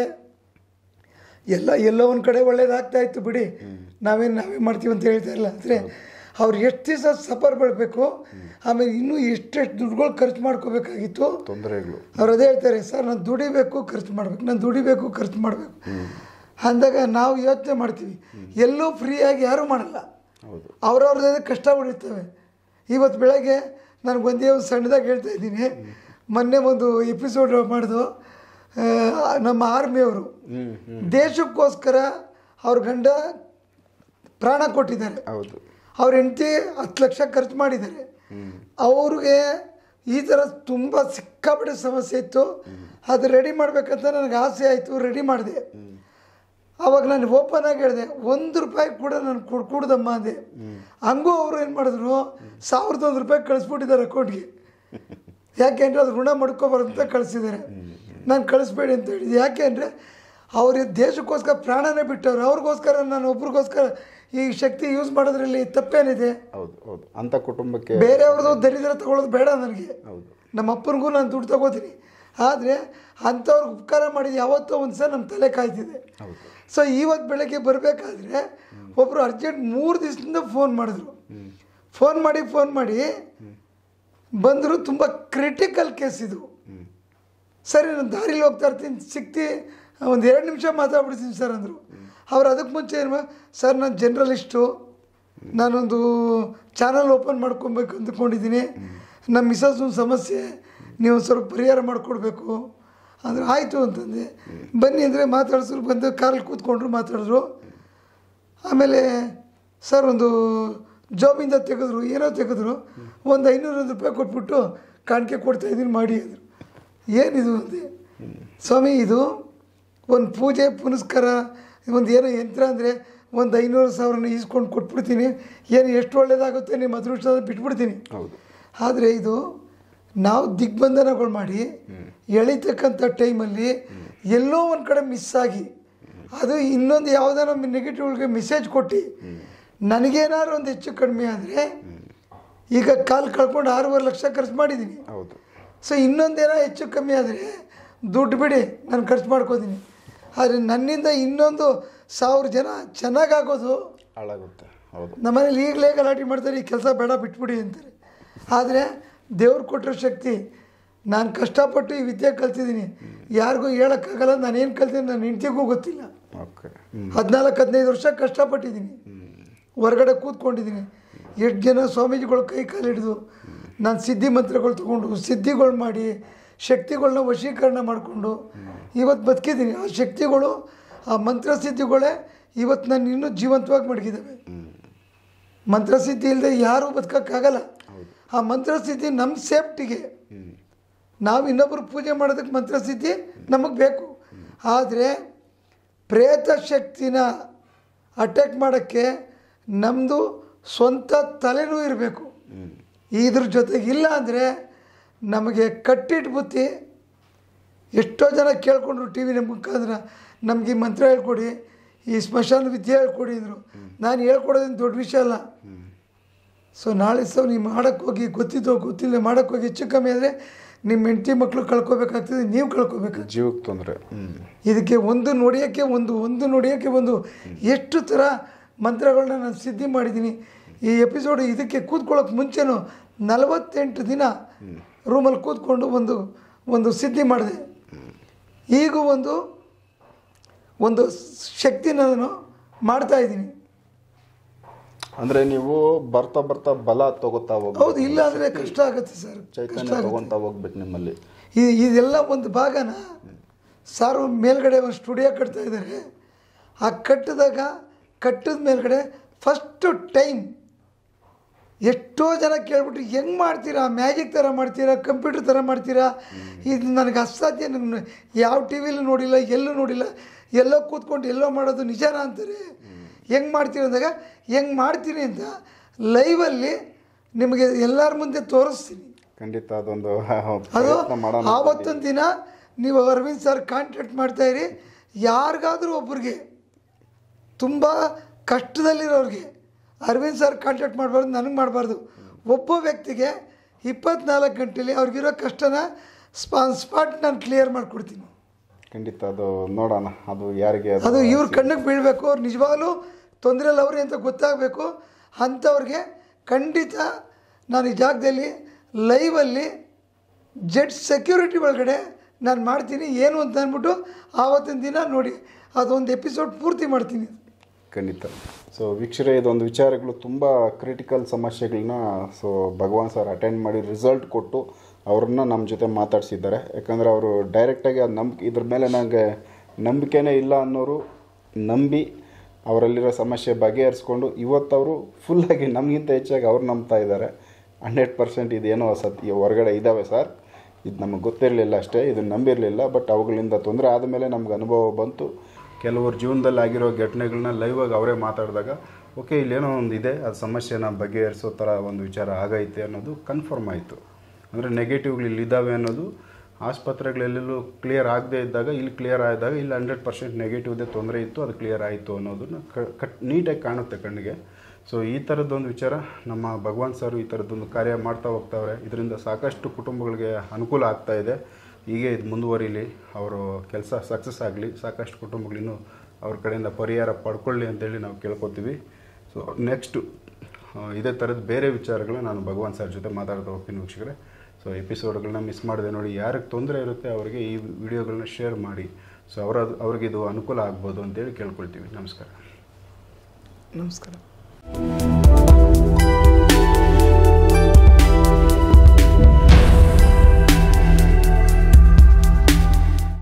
ಎಲ್ಲ ಎಲ್ಲೋ ಒಂದು ಕಡೆ ಒಳ್ಳೇದಾಗ್ತಾ ಇತ್ತು ಬಿಡಿ ನಾವೇನು ನಾವೇ ಮಾಡ್ತೀವಿ ಅಂತ ಹೇಳ್ತಾ ಇಲ್ಲ ಅಂದರೆ ಅವ್ರು ಎಷ್ಟು ದಿವಸ ಸಫರ್ ಬೀಳಬೇಕು ಆಮೇಲೆ ಇನ್ನೂ ಎಷ್ಟೆಷ್ಟು ದುಡ್ಡುಗಳು ಖರ್ಚು ಮಾಡ್ಕೋಬೇಕಾಗಿತ್ತು ತೊಂದರೆಗಳು ಅವ್ರು ಅದೇ ಹೇಳ್ತಾರೆ ಸರ್ ನಾನು ದುಡಿಬೇಕು ಖರ್ಚು ಮಾಡಬೇಕು ನಾನು ದುಡಿಬೇಕು ಖರ್ಚು ಮಾಡಬೇಕು ಅಂದಾಗ ನಾವು ಯೋಚನೆ ಮಾಡ್ತೀವಿ ಎಲ್ಲೂ ಫ್ರೀಯಾಗಿ ಯಾರೂ ಮಾಡಲ್ಲ ಹೌದು ಅವ್ರವ್ರದ್ದೇ ಕಷ್ಟ ಬಿಡಿರ್ತವೆ ಇವತ್ತು ಬೆಳಗ್ಗೆ ನನಗೆ ಒಂದೇ ಒಂದು ಸಣ್ಣದಾಗಿ ಹೇಳ್ತಾ ಇದ್ದೀನಿ ಮೊನ್ನೆ ಒಂದು ಎಪಿಸೋಡ್ ಮಾಡಿದು ಆ, ನಮ್ಮ ಆರ್ಮಿಯವರು ಹ್ಞೂ ದೇಶಕ್ಕೋಸ್ಕರ ಅವ್ರ ಗಂಡ ಪ್ರಾಣ ಕೊಟ್ಟಿದ್ದಾರೆ ಹೌದು ಅವ್ರ ಹೆಂಡತಿ ಹತ್ತು ಲಕ್ಷ ಖರ್ಚು ಮಾಡಿದ್ದಾರೆ ಅವ್ರಿಗೆ ಈ ಥರ ತುಂಬ ಸಿಕ್ಕಾಪಟ್ಟೆ ಸಮಸ್ಯೆ ಇತ್ತು ಅದು ರೆಡಿ ಮಾಡಬೇಕಂತ ನನಗೆ ಆಸೆ ಆಯಿತು ರೆಡಿ ಮಾಡಿದೆ ಅವಾಗ ನಾನು ಓಪನ್ ಆಗಿ ಹೇಳಿದೆ ಒಂದು ರೂಪಾಯಿ ಕೂಡ ನಾನು ಕೊಡ್ಕೂಡ್ದಮ್ಮ ಅಂದೆ ಹಂಗೂ ಅವರು ಏನು ಮಾಡಿದ್ರು ಸಾವಿರದ ಒಂದು ರೂಪಾಯಿ ಕಳಿಸ್ಬಿಟ್ಟಿದ್ದಾರೆ ಅಕೌಂಟ್ಗೆ ಯಾಕೆಂದರೆ ಅದು ಋಣ ಮಾಡ್ಕೊಬಾರ್ದು ಅಂತ ಕಳಿಸಿದ್ದಾರೆ ನಾನು ಕಳಿಸ್ಬೇಡಿ ಅಂತ ಹೇಳಿದೆ ಯಾಕೆ ಅಂದರೆ ಅವ್ರ ದೇಶಕ್ಕೋಸ್ಕರ ಪ್ರಾಣನೇ ಬಿಟ್ಟವ್ರು ಅವ್ರಿಗೋಸ್ಕರ ನಾನು ಒಬ್ರಿಗೋಸ್ಕರ ಈ ಶಕ್ತಿ ಯೂಸ್ ಮಾಡೋದ್ರಲ್ಲಿ ತಪ್ಪೇನಿದೆ ಹೌದು ಹೌದು ಅಂಥ ಕುಟುಂಬಕ್ಕೆ ಬೇರೆಯವ್ರದ್ದು ದರಿದ್ರ ತಗೊಳ್ಳೋದು ಬೇಡ ನನಗೆ ಹೌದು ನಮ್ಮ ಅಪ್ಪನಿಗೂ ನಾನು ದುಡ್ಡು ತಗೋತೀನಿ ಆದರೆ ಅಂಥವ್ರಿಗೆ ಉಪಕಾರ ಮಾಡಿದ ಯಾವತ್ತೋ ಒಂದು ಸಲ ನಮ್ಮ ತಲೆ ಕಾಯ್ತಿದೆ ಹೌದು ಸೊ ಇವತ್ತು ಬೆಳಗ್ಗೆ ಬರಬೇಕಾದ್ರೆ ಒಬ್ಬರು ಅರ್ಜೆಂಟ್ ಮೂರು ದಿವಸದಿಂದ ಫೋನ್ ಮಾಡಿದ್ರು ಫೋನ್ ಮಾಡಿ ಫೋನ್ ಮಾಡಿ ಬಂದರು ತುಂಬ ಕ್ರಿಟಿಕಲ್ ಕೇಸ್ ಇದು ಸರಿ ನಾನು ದಾರಿಲಿ ಹೋಗ್ತಾ ಇರ್ತೀನಿ ಸಿಕ್ತಿ ಒಂದು ಎರಡು ನಿಮಿಷ ಮಾತಾಡ್ಬಿಡ್ತೀನಿ ಸರ್ ಅಂದರು ಅವ್ರು ಅದಕ್ಕೆ ಮುಂಚೆ ಏನು ಮಾ- ಸರ್ ನಾನು ಜರ್ನಲಿಸ್ಟು ನಾನೊಂದು ಚಾನಲ್ ಓಪನ್ ಮಾಡ್ಕೊಬೇಕು ಅಂದ್ಕೊಂಡಿದ್ದೀನಿ ನಮ್ಮ ಮಿಸಸ್ ಒಂದು ಸಮಸ್ಯೆ ನೀವು ಒಂದ್ ಸ್ವಲ್ಪ ಪರಿಹಾರ ಮಾಡಿಕೊಡ್ಬೇಕು ಅಂದ್ರೆ ಆಯಿತು ಅಂತಂದೆ ಬನ್ನಿ ಅಂದರೆ ಮಾತಾಡ್ಸಿದ್ರು ಬಂದು ಕಾರಲ್ಲಿ ಕೂತ್ಕೊಂಡ್ರು ಮಾತಾಡಿದ್ರು ಆಮೇಲೆ ಸರ್ ಒಂದು ಜಾಬಿಂದ ತೆಗೆದ್ರು ಏನೋ ತೆಗೆದ್ರು ಒಂದು ಐನೂರೊಂದು ರೂಪಾಯಿ ಕೊಟ್ಬಿಟ್ಟು ಕಾಣಿಕೆ ಕೊಡ್ತಾ ಇದ್ದೀನಿ ಮಾಡಿ ಅಂದರು ಏನಿದು ಅಂದೆ ಸ್ವಾಮಿ ಇದು ಒಂದು ಪೂಜೆ ಪುನಸ್ಕಾರ ಒಂದು ಏನೋ ಯಂತ್ರ ಅಂದರೆ ಒಂದು ಐನೂರು ಸಾವಿರನ ಈಸ್ಕೊಂಡು ಕೊಟ್ಬಿಡ್ತೀನಿ ಏನು ಎಷ್ಟು ಒಳ್ಳೇದಾಗುತ್ತೆ ನಿಮ್ಮ ಅದೃಷ್ಟ ಬಿಟ್ಬಿಡ್ತೀನಿ ಹೌದು ಆದರೆ ಇದು ನಾವು ದಿಗ್ಬಂಧನಗಳು ಮಾಡಿ ಎಳಿತಕ್ಕಂಥ ಟೈಮಲ್ಲಿ ಎಲ್ಲೋ ಒಂದು ಕಡೆ ಮಿಸ್ ಆಗಿ ಅದು ಇನ್ನೊಂದು ಯಾವುದಾರ ನೆಗೆಟಿವ್ಗೆ ಮೆಸೇಜ್ ಕೊಟ್ಟು ನನಗೇನಾದ್ರು ಒಂದು ಹೆಚ್ಚು ಕಡಿಮೆ ಆದರೆ ಈಗ ಕಾಲು ಕಳ್ಕೊಂಡು ಆರೂವರೆ ಲಕ್ಷ ಖರ್ಚು ಮಾಡಿದ್ದೀನಿ ಹೌದು ಸೊ ಇನ್ನೊಂದೇನೋ ಹೆಚ್ಚು ಕಮ್ಮಿ ಆದರೆ ದುಡ್ಡು ಬಿಡಿ ನಾನು ಖರ್ಚು ಮಾಡ್ಕೋತೀನಿ ಆದರೆ ನನ್ನಿಂದ ಇನ್ನೊಂದು ಸಾವಿರ ಜನ ಚೆನ್ನಾಗಾಗೋದು ಹಾಳಾಗುತ್ತೆ ಹೌದು ನಮ್ಮನೇಲಿ ಈಗಲೇ ಗಲಾಟೆ ಮಾಡ್ತಾರೆ ಈ ಕೆಲಸ ಬೇಡ ಬಿಟ್ಬಿಡಿ ಅಂತಾರೆ ಆದರೆ ದೇವ್ರು ಕೊಟ್ಟಿರೋ ಶಕ್ತಿ ನಾನು ಕಷ್ಟಪಟ್ಟು ಈ ವಿದ್ಯೆ ಕಲ್ತಿದ್ದೀನಿ ಯಾರಿಗೂ ಹೇಳೋಕ್ಕಾಗಲ್ಲ ನಾನು ಏನು ಕಲ್ತೀನಿ ನನ್ನ ಹೆಂಡ್ತಿಗೂ ಗೊತ್ತಿಲ್ಲ ಓಕೆ ಹ್ಞೂ ಹದಿನಾಲ್ಕು ಹದಿನೈದು ವರ್ಷ ಕಷ್ಟಪಟ್ಟಿದ್ದೀನಿ ಹೊರಗಡೆ ಕೂತ್ಕೊಂಡಿದ್ದೀನಿ ಎಷ್ಟು ಜನ ಸ್ವಾಮೀಜಿಗಳು ಕೈ ಕಾಲು ಹಿಡಿದು ನಾನು ಸಿದ್ಧಿ ಮಂತ್ರಗಳು ತೊಗೊಂಡು ಸಿದ್ಧಿಗಳು ಮಾಡಿ ಶಕ್ತಿಗಳನ್ನ ವಶೀಕರಣ ಮಾಡಿಕೊಂಡು ಇವತ್ತು ಬದುಕಿದ್ದೀನಿ ಆ ಶಕ್ತಿಗಳು ಆ ಮಂತ್ರ ಸಿದ್ಧಿಗಳೇ ಇವತ್ತು ನಾನು ಇನ್ನೂ ಜೀವಂತವಾಗಿ ಮಡಗಿದ್ದಾವೆ ಮಂತ್ರಸಿದ್ಧಿ ಇಲ್ಲದೆ ಯಾರೂ ಬದುಕೋಕ್ಕಾಗಲ್ಲ ಆ ಮಂತ್ರಸಿದ್ಧಿ ನಮ್ಮ ಸೇಫ್ಟಿಗೆ ನಾವು ಇನ್ನೊಬ್ಬರು ಪೂಜೆ ಮಾಡೋದಕ್ಕೆ ಮಂತ್ರಸಿದ್ಧಿ ನಮಗೆ ಬೇಕು ಆದರೆ ಪ್ರೇತ ಶಕ್ತಿನ ಅಟ್ಯಾಕ್ ಮಾಡೋಕ್ಕೆ ನಮ್ಮದು ಸ್ವಂತ ತಲೆನೂ ಇರಬೇಕು ಇದ್ರ ಜೊತೆಗೆ ಇಲ್ಲ ಅಂದರೆ ನಮಗೆ ಕಟ್ಟಿಟ್ಟು ಬುತ್ತಿ ಎಷ್ಟೋ ಜನ ಕೇಳ್ಕೊಂಡ್ರು ಟಿ ವಿ ಮುಖಾಂತರ ನಮಗೆ ಈ ಮಂತ್ರ ಹೇಳ್ಕೊಡಿ ಈ ಸ್ಮಶಾನ ವಿದ್ಯೆ ಹೇಳ್ಕೊಡಿ ಅಂದರು ನಾನು ಹೇಳ್ಕೊಡೋದೇನು ದೊಡ್ಡ ವಿಷಯ ಅಲ್ಲ ಸೊ ನಾಳೆ ಸಹ ನೀವು ಮಾಡೋಕ್ಕೆ ಹೋಗಿ ಗೊತ್ತಿದ್ದೋ ಗೊತ್ತಿಲ್ಲ ಮಾಡೋಕ್ಕೆ ಹೋಗಿ ಹೆಚ್ಚು ಕಮ್ಮಿ ಆದರೆ ನಿಮ್ಮ ಹೆಂಡತಿ ಮಕ್ಕಳು ಕಳ್ಕೊಬೇಕಾಗ್ತದೆ ನೀವು ಕಳ್ಕೊಬೇಕಾಗ್ತದೆ ಜೀವಕ್ಕೆ ತೊಂದರೆ ಹ್ಞೂ ಇದಕ್ಕೆ ಒಂದು ನುಡಿಯೋಕ್ಕೆ ಒಂದು ಒಂದು ನುಡಿಯೋಕ್ಕೆ ಒಂದು ಎಷ್ಟು ಥರ ಮಂತ್ರಗಳನ್ನ ನಾನು ಸಿದ್ಧಿ ಮಾಡಿದ್ದೀನಿ ಈ ಎಪಿಸೋಡ್ ಇದಕ್ಕೆ ಕೂತ್ಕೊಳ್ಳೋಕೆ ಮುಂಚೆನೂ ನಲವತ್ತೆಂಟು ದಿನ ರೂಮಲ್ಲಿ ಕೂತ್ಕೊಂಡು ಒಂದು ಒಂದು ಸಿದ್ಧಿ ಮಾಡಿದೆ ಈಗೂ ಒಂದು ಒಂದು ಶಕ್ತಿ ನಾನು ಮಾಡ್ತಾ ಇದ್ದೀನಿ ಅಂದ್ರೆ ನೀವು ಬರ್ತಾ ಬರ್ತಾ ಬಲ ತಗೋತಾ ಹೋಗ್ಬೇಕು ಹೌದು ಇಲ್ಲ ಅಂದರೆ ಕಷ್ಟ ಆಗುತ್ತೆ ಸರ್ ಕಷ್ಟ ಚೈತನ್ಯ ಆಗುತ್ತೆ ತಗೊಂತಾ ಹೋಗ್ಬೇಕು ನಿಮ್ಮಲ್ಲಿ ಈ ಇದೆಲ್ಲ ಒಂದು ಭಾಗನ ಸಾರು ಮೇಲ್ಗಡೆ ಒಂದು ಸ್ಟುಡಿಯೋ ಕಟ್ತಾ ಇದ್ದಾರೆ ಆ ಕಟ್ಟಿದಾಗ ಕಟ್ಟಿದ ಮೇಲ್ಗಡೆ ಫಸ್ಟು ಟೈಮ್ ಎಷ್ಟೋ ಜನ ಕೇಳ್ಬಿಟ್ಟು ಹೆಂಗೆ ಮಾಡ್ತೀರಾ ಮ್ಯಾಜಿಕ್ ಥರ ಮಾಡ್ತೀರಾ ಕಂಪ್ಯೂಟರ್ ಥರ ಮಾಡ್ತೀರಾ ಇದು ನನಗೆ ಅಸಾಧ್ಯ ನನಗೆ ಯಾವ ಟಿ ವಿಲೂ ನೋಡಿಲ್ಲ ಎಲ್ಲೂ ನೋಡಿಲ್ಲ ಎಲ್ಲೋ ಕೂತ್ಕೊಂಡು ಎಲ್ಲೋ ಮಾಡೋದು ನಿಜಾನ ಅಂತಾರೆ ಹೆಂಗೆ ಮಾಡ್ತೀರಿ ಅಂದಾಗ ಹೆಂಗೆ ಮಾಡ್ತೀನಿ ಅಂತ ಲೈವಲ್ಲಿ ನಿಮಗೆ ಎಲ್ಲರ ಮುಂದೆ ತೋರಿಸ್ತೀನಿ ಖಂಡಿತ ಅದೊಂದು ಅದು ಪ್ರಯತ್ನ ಮಾಡೋಣ ಅಂತ ಆವತ್ತೊಂದು ದಿನ ನೀವು ಅರವಿಂದ್ ಸರ್ ಕಾಂಟ್ಯಾಕ್ಟ್ ಮಾಡ್ತಾಯಿರಿ ಯಾರಿಗಾದ್ರೂ ಒಬ್ರಿಗೆ ತುಂಬ ಕಷ್ಟದಲ್ಲಿರೋರಿಗೆ ಅರವಿಂದ್ ಸರ್ ಕಾಂಟ್ಯಾಕ್ಟ್ ಮಾಡಬಾರ್ದು ನನಗೆ ಮಾಡಬಾರ್ದು ಒಬ್ಬ ವ್ಯಕ್ತಿಗೆ ಇಪ್ಪತ್ನಾಲ್ಕು ಗಂಟೆಲಿ ಅವ್ರಿಗಿರೋ ಕಷ್ಟನ ಸ್ಪಾ ಸ್ಪಾಟ್ ನಾನು ಕ್ಲಿಯರ್ ಮಾಡಿಕೊಡ್ತೀನಿ ಖಂಡಿತ ಅದು ನೋಡೋಣ ಅದು ಯಾರಿಗೆ ಅದು ಇವ್ರ ಕಣ್ಣಿಗೆ ಬೀಳಬೇಕು ಅವ್ರು ನಿಜವಾಗ್ಲೂ ತೊಂದರೆಯಲ್ಲಿ ಅವ್ರಿ ಅಂತ ಗೊತ್ತಾಗಬೇಕು ಅಂಥವ್ರಿಗೆ ಖಂಡಿತ ನಾನು ಈ ಜಾಗದಲ್ಲಿ ಲೈವಲ್ಲಿ ಜೆಟ್ ಸೆಕ್ಯೂರಿಟಿ ಒಳಗಡೆ ನಾನು ಮಾಡ್ತೀನಿ ಏನು ಅಂತ ಅಂದ್ಬಿಟ್ಟು ಆವತ್ತಿನ ದಿನ ನೋಡಿ ಅದೊಂದು ಎಪಿಸೋಡ್ ಪೂರ್ತಿ ಮಾಡ್ತೀನಿ ಖಂಡಿತ ಸೊ ವೀಕ್ಷರೇ ಇದೊಂದು ವಿಚಾರಗಳು ತುಂಬ ಕ್ರಿಟಿಕಲ್ ಸಮಸ್ಯೆಗಳನ್ನ ಸೊ ಭಗವಾನ್ ಸರ್ ಅಟೆಂಡ್ ಮಾಡಿ ರಿಸಲ್ಟ್ ಕೊಟ್ಟು ಅವ್ರನ್ನ ನಮ್ಮ ಜೊತೆ ಮಾತಾಡಿಸಿದ್ದಾರೆ ಯಾಕಂದರೆ ಅವರು ಡೈರೆಕ್ಟಾಗಿ ಅದು ನಂಬಿಕೆ ಇದ್ರ ಮೇಲೆ ನನಗೆ ನಂಬಿಕೆನೇ ಇಲ್ಲ ಅನ್ನೋರು ನಂಬಿ ಅವರಲ್ಲಿರೋ ಸಮಸ್ಯೆ ಬಗೆಹರಿಸ್ಕೊಂಡು ಇವತ್ತವರು ಫುಲ್ಲಾಗಿ ನಮಗಿಂತ ಹೆಚ್ಚಾಗಿ ಅವ್ರು ನಂಬ್ತಾ ಇದ್ದಾರೆ ಹಂಡ್ರೆಡ್ ಪರ್ಸೆಂಟ್ ಇದೇನೋ ಸತ್ಯ ಹೊರಗಡೆ ಇದ್ದಾವೆ ಸರ್ ಇದು ನಮಗೆ ಗೊತ್ತಿರಲಿಲ್ಲ ಅಷ್ಟೇ ಇದನ್ನು ನಂಬಿರಲಿಲ್ಲ ಬಟ್ ಅವುಗಳಿಂದ ತೊಂದರೆ ಆದಮೇಲೆ ನಮ್ಗೆ ಅನುಭವ ಬಂತು ಕೆಲವ್ರ ಜೀವನದಲ್ಲಿ ಆಗಿರೋ ಘಟನೆಗಳನ್ನ ಲೈವ್ ಆಗಿ ಅವರೇ ಮಾತಾಡಿದಾಗ ಓಕೆ ಇಲ್ಲೇನೋ ಒಂದು ಇದೆ ಅದು ಸಮಸ್ಯೆನ ಬಗೆಹರಿಸೋ ಥರ ಒಂದು ವಿಚಾರ ಆಗೈತೆ ಅನ್ನೋದು ಕನ್ಫರ್ಮ್ ಆಯಿತು ಅಂದರೆ ನೆಗೆಟಿವ್ಗಳು ಇಲ್ಲಿ ಇದ್ದಾವೆ ಅನ್ನೋದು ಆಸ್ಪತ್ರೆಗಳೆಲ್ಲೆಲ್ಲೂ ಕ್ಲಿಯರ್ ಆಗದೇ ಇದ್ದಾಗ ಇಲ್ಲಿ ಕ್ಲಿಯರ್ ಆದಾಗ ಇಲ್ಲಿ ಹಂಡ್ರೆಡ್ ಪರ್ಸೆಂಟ್ ನೆಗೆಟಿವ್ದೇ ತೊಂದರೆ ಇತ್ತು ಅದು ಕ್ಲಿಯರ್ ಆಯಿತು ಅನ್ನೋದನ್ನ ಕ- ಕಟ್ ನೀಟಾಗಿ ಕಾಣುತ್ತೆ ಕಣ್ಣಿಗೆ ಸೊ ಈ ಥರದ್ದೊಂದು ವಿಚಾರ ನಮ್ಮ ಭಗವಾನ್ ಸರ್ ಈ ಥರದ್ದೊಂದು ಕಾರ್ಯ ಮಾಡ್ತಾ ಹೋಗ್ತಾವ್ರೆ ಇದರಿಂದ ಸಾಕಷ್ಟು ಕುಟುಂಬಗಳಿಗೆ ಅನುಕೂಲ ಆಗ್ತಾ ಇದೆ ಹೀಗೆ ಇದು ಮುಂದುವರಿಲಿ ಅವರು ಕೆಲಸ ಸಕ್ಸಸ್ ಆಗಲಿ ಸಾಕಷ್ಟು ಕುಟುಂಬಗಳಿನ್ನೂ ಅವ್ರ ಕಡೆಯಿಂದ ಪರಿಹಾರ ಪಡ್ಕೊಳ್ಳಿ ಅಂತೇಳಿ ನಾವು ಕೇಳ್ಕೊತೀವಿ ಸೊ ನೆಕ್ಸ್ಟು ಇದೇ ಥರದ ಬೇರೆ ವಿಚಾರಗಳನ್ನ ನಾನು ಭಗವಾನ್ ಸರ್ ಜೊತೆ ಮಾತಾಡ್ತಾ ಹೋಗ್ತೀನಿ ವೀಕ್ಷಕರೇ ಸೊ ಎಪಿಸೋಡ್ಗಳನ್ನ ಮಿಸ್ ಮಾಡಿದೆ ನೋಡಿ ಯಾರಿಗೆ ತೊಂದರೆ ಇರುತ್ತೆ ಅವರಿಗೆ ಈ ವಿಡಿಯೋಗಳನ್ನ ಶೇರ್ ಮಾಡಿ ಸೊ ಅವರ ಅವ್ರಿಗೆ ಇದು ಅನುಕೂಲ ಆಗ್ಬೋದು ಅಂತೇಳಿ ಕೇಳ್ಕೊಳ್ತೀವಿ ನಮಸ್ಕಾರ ನಮಸ್ಕಾರ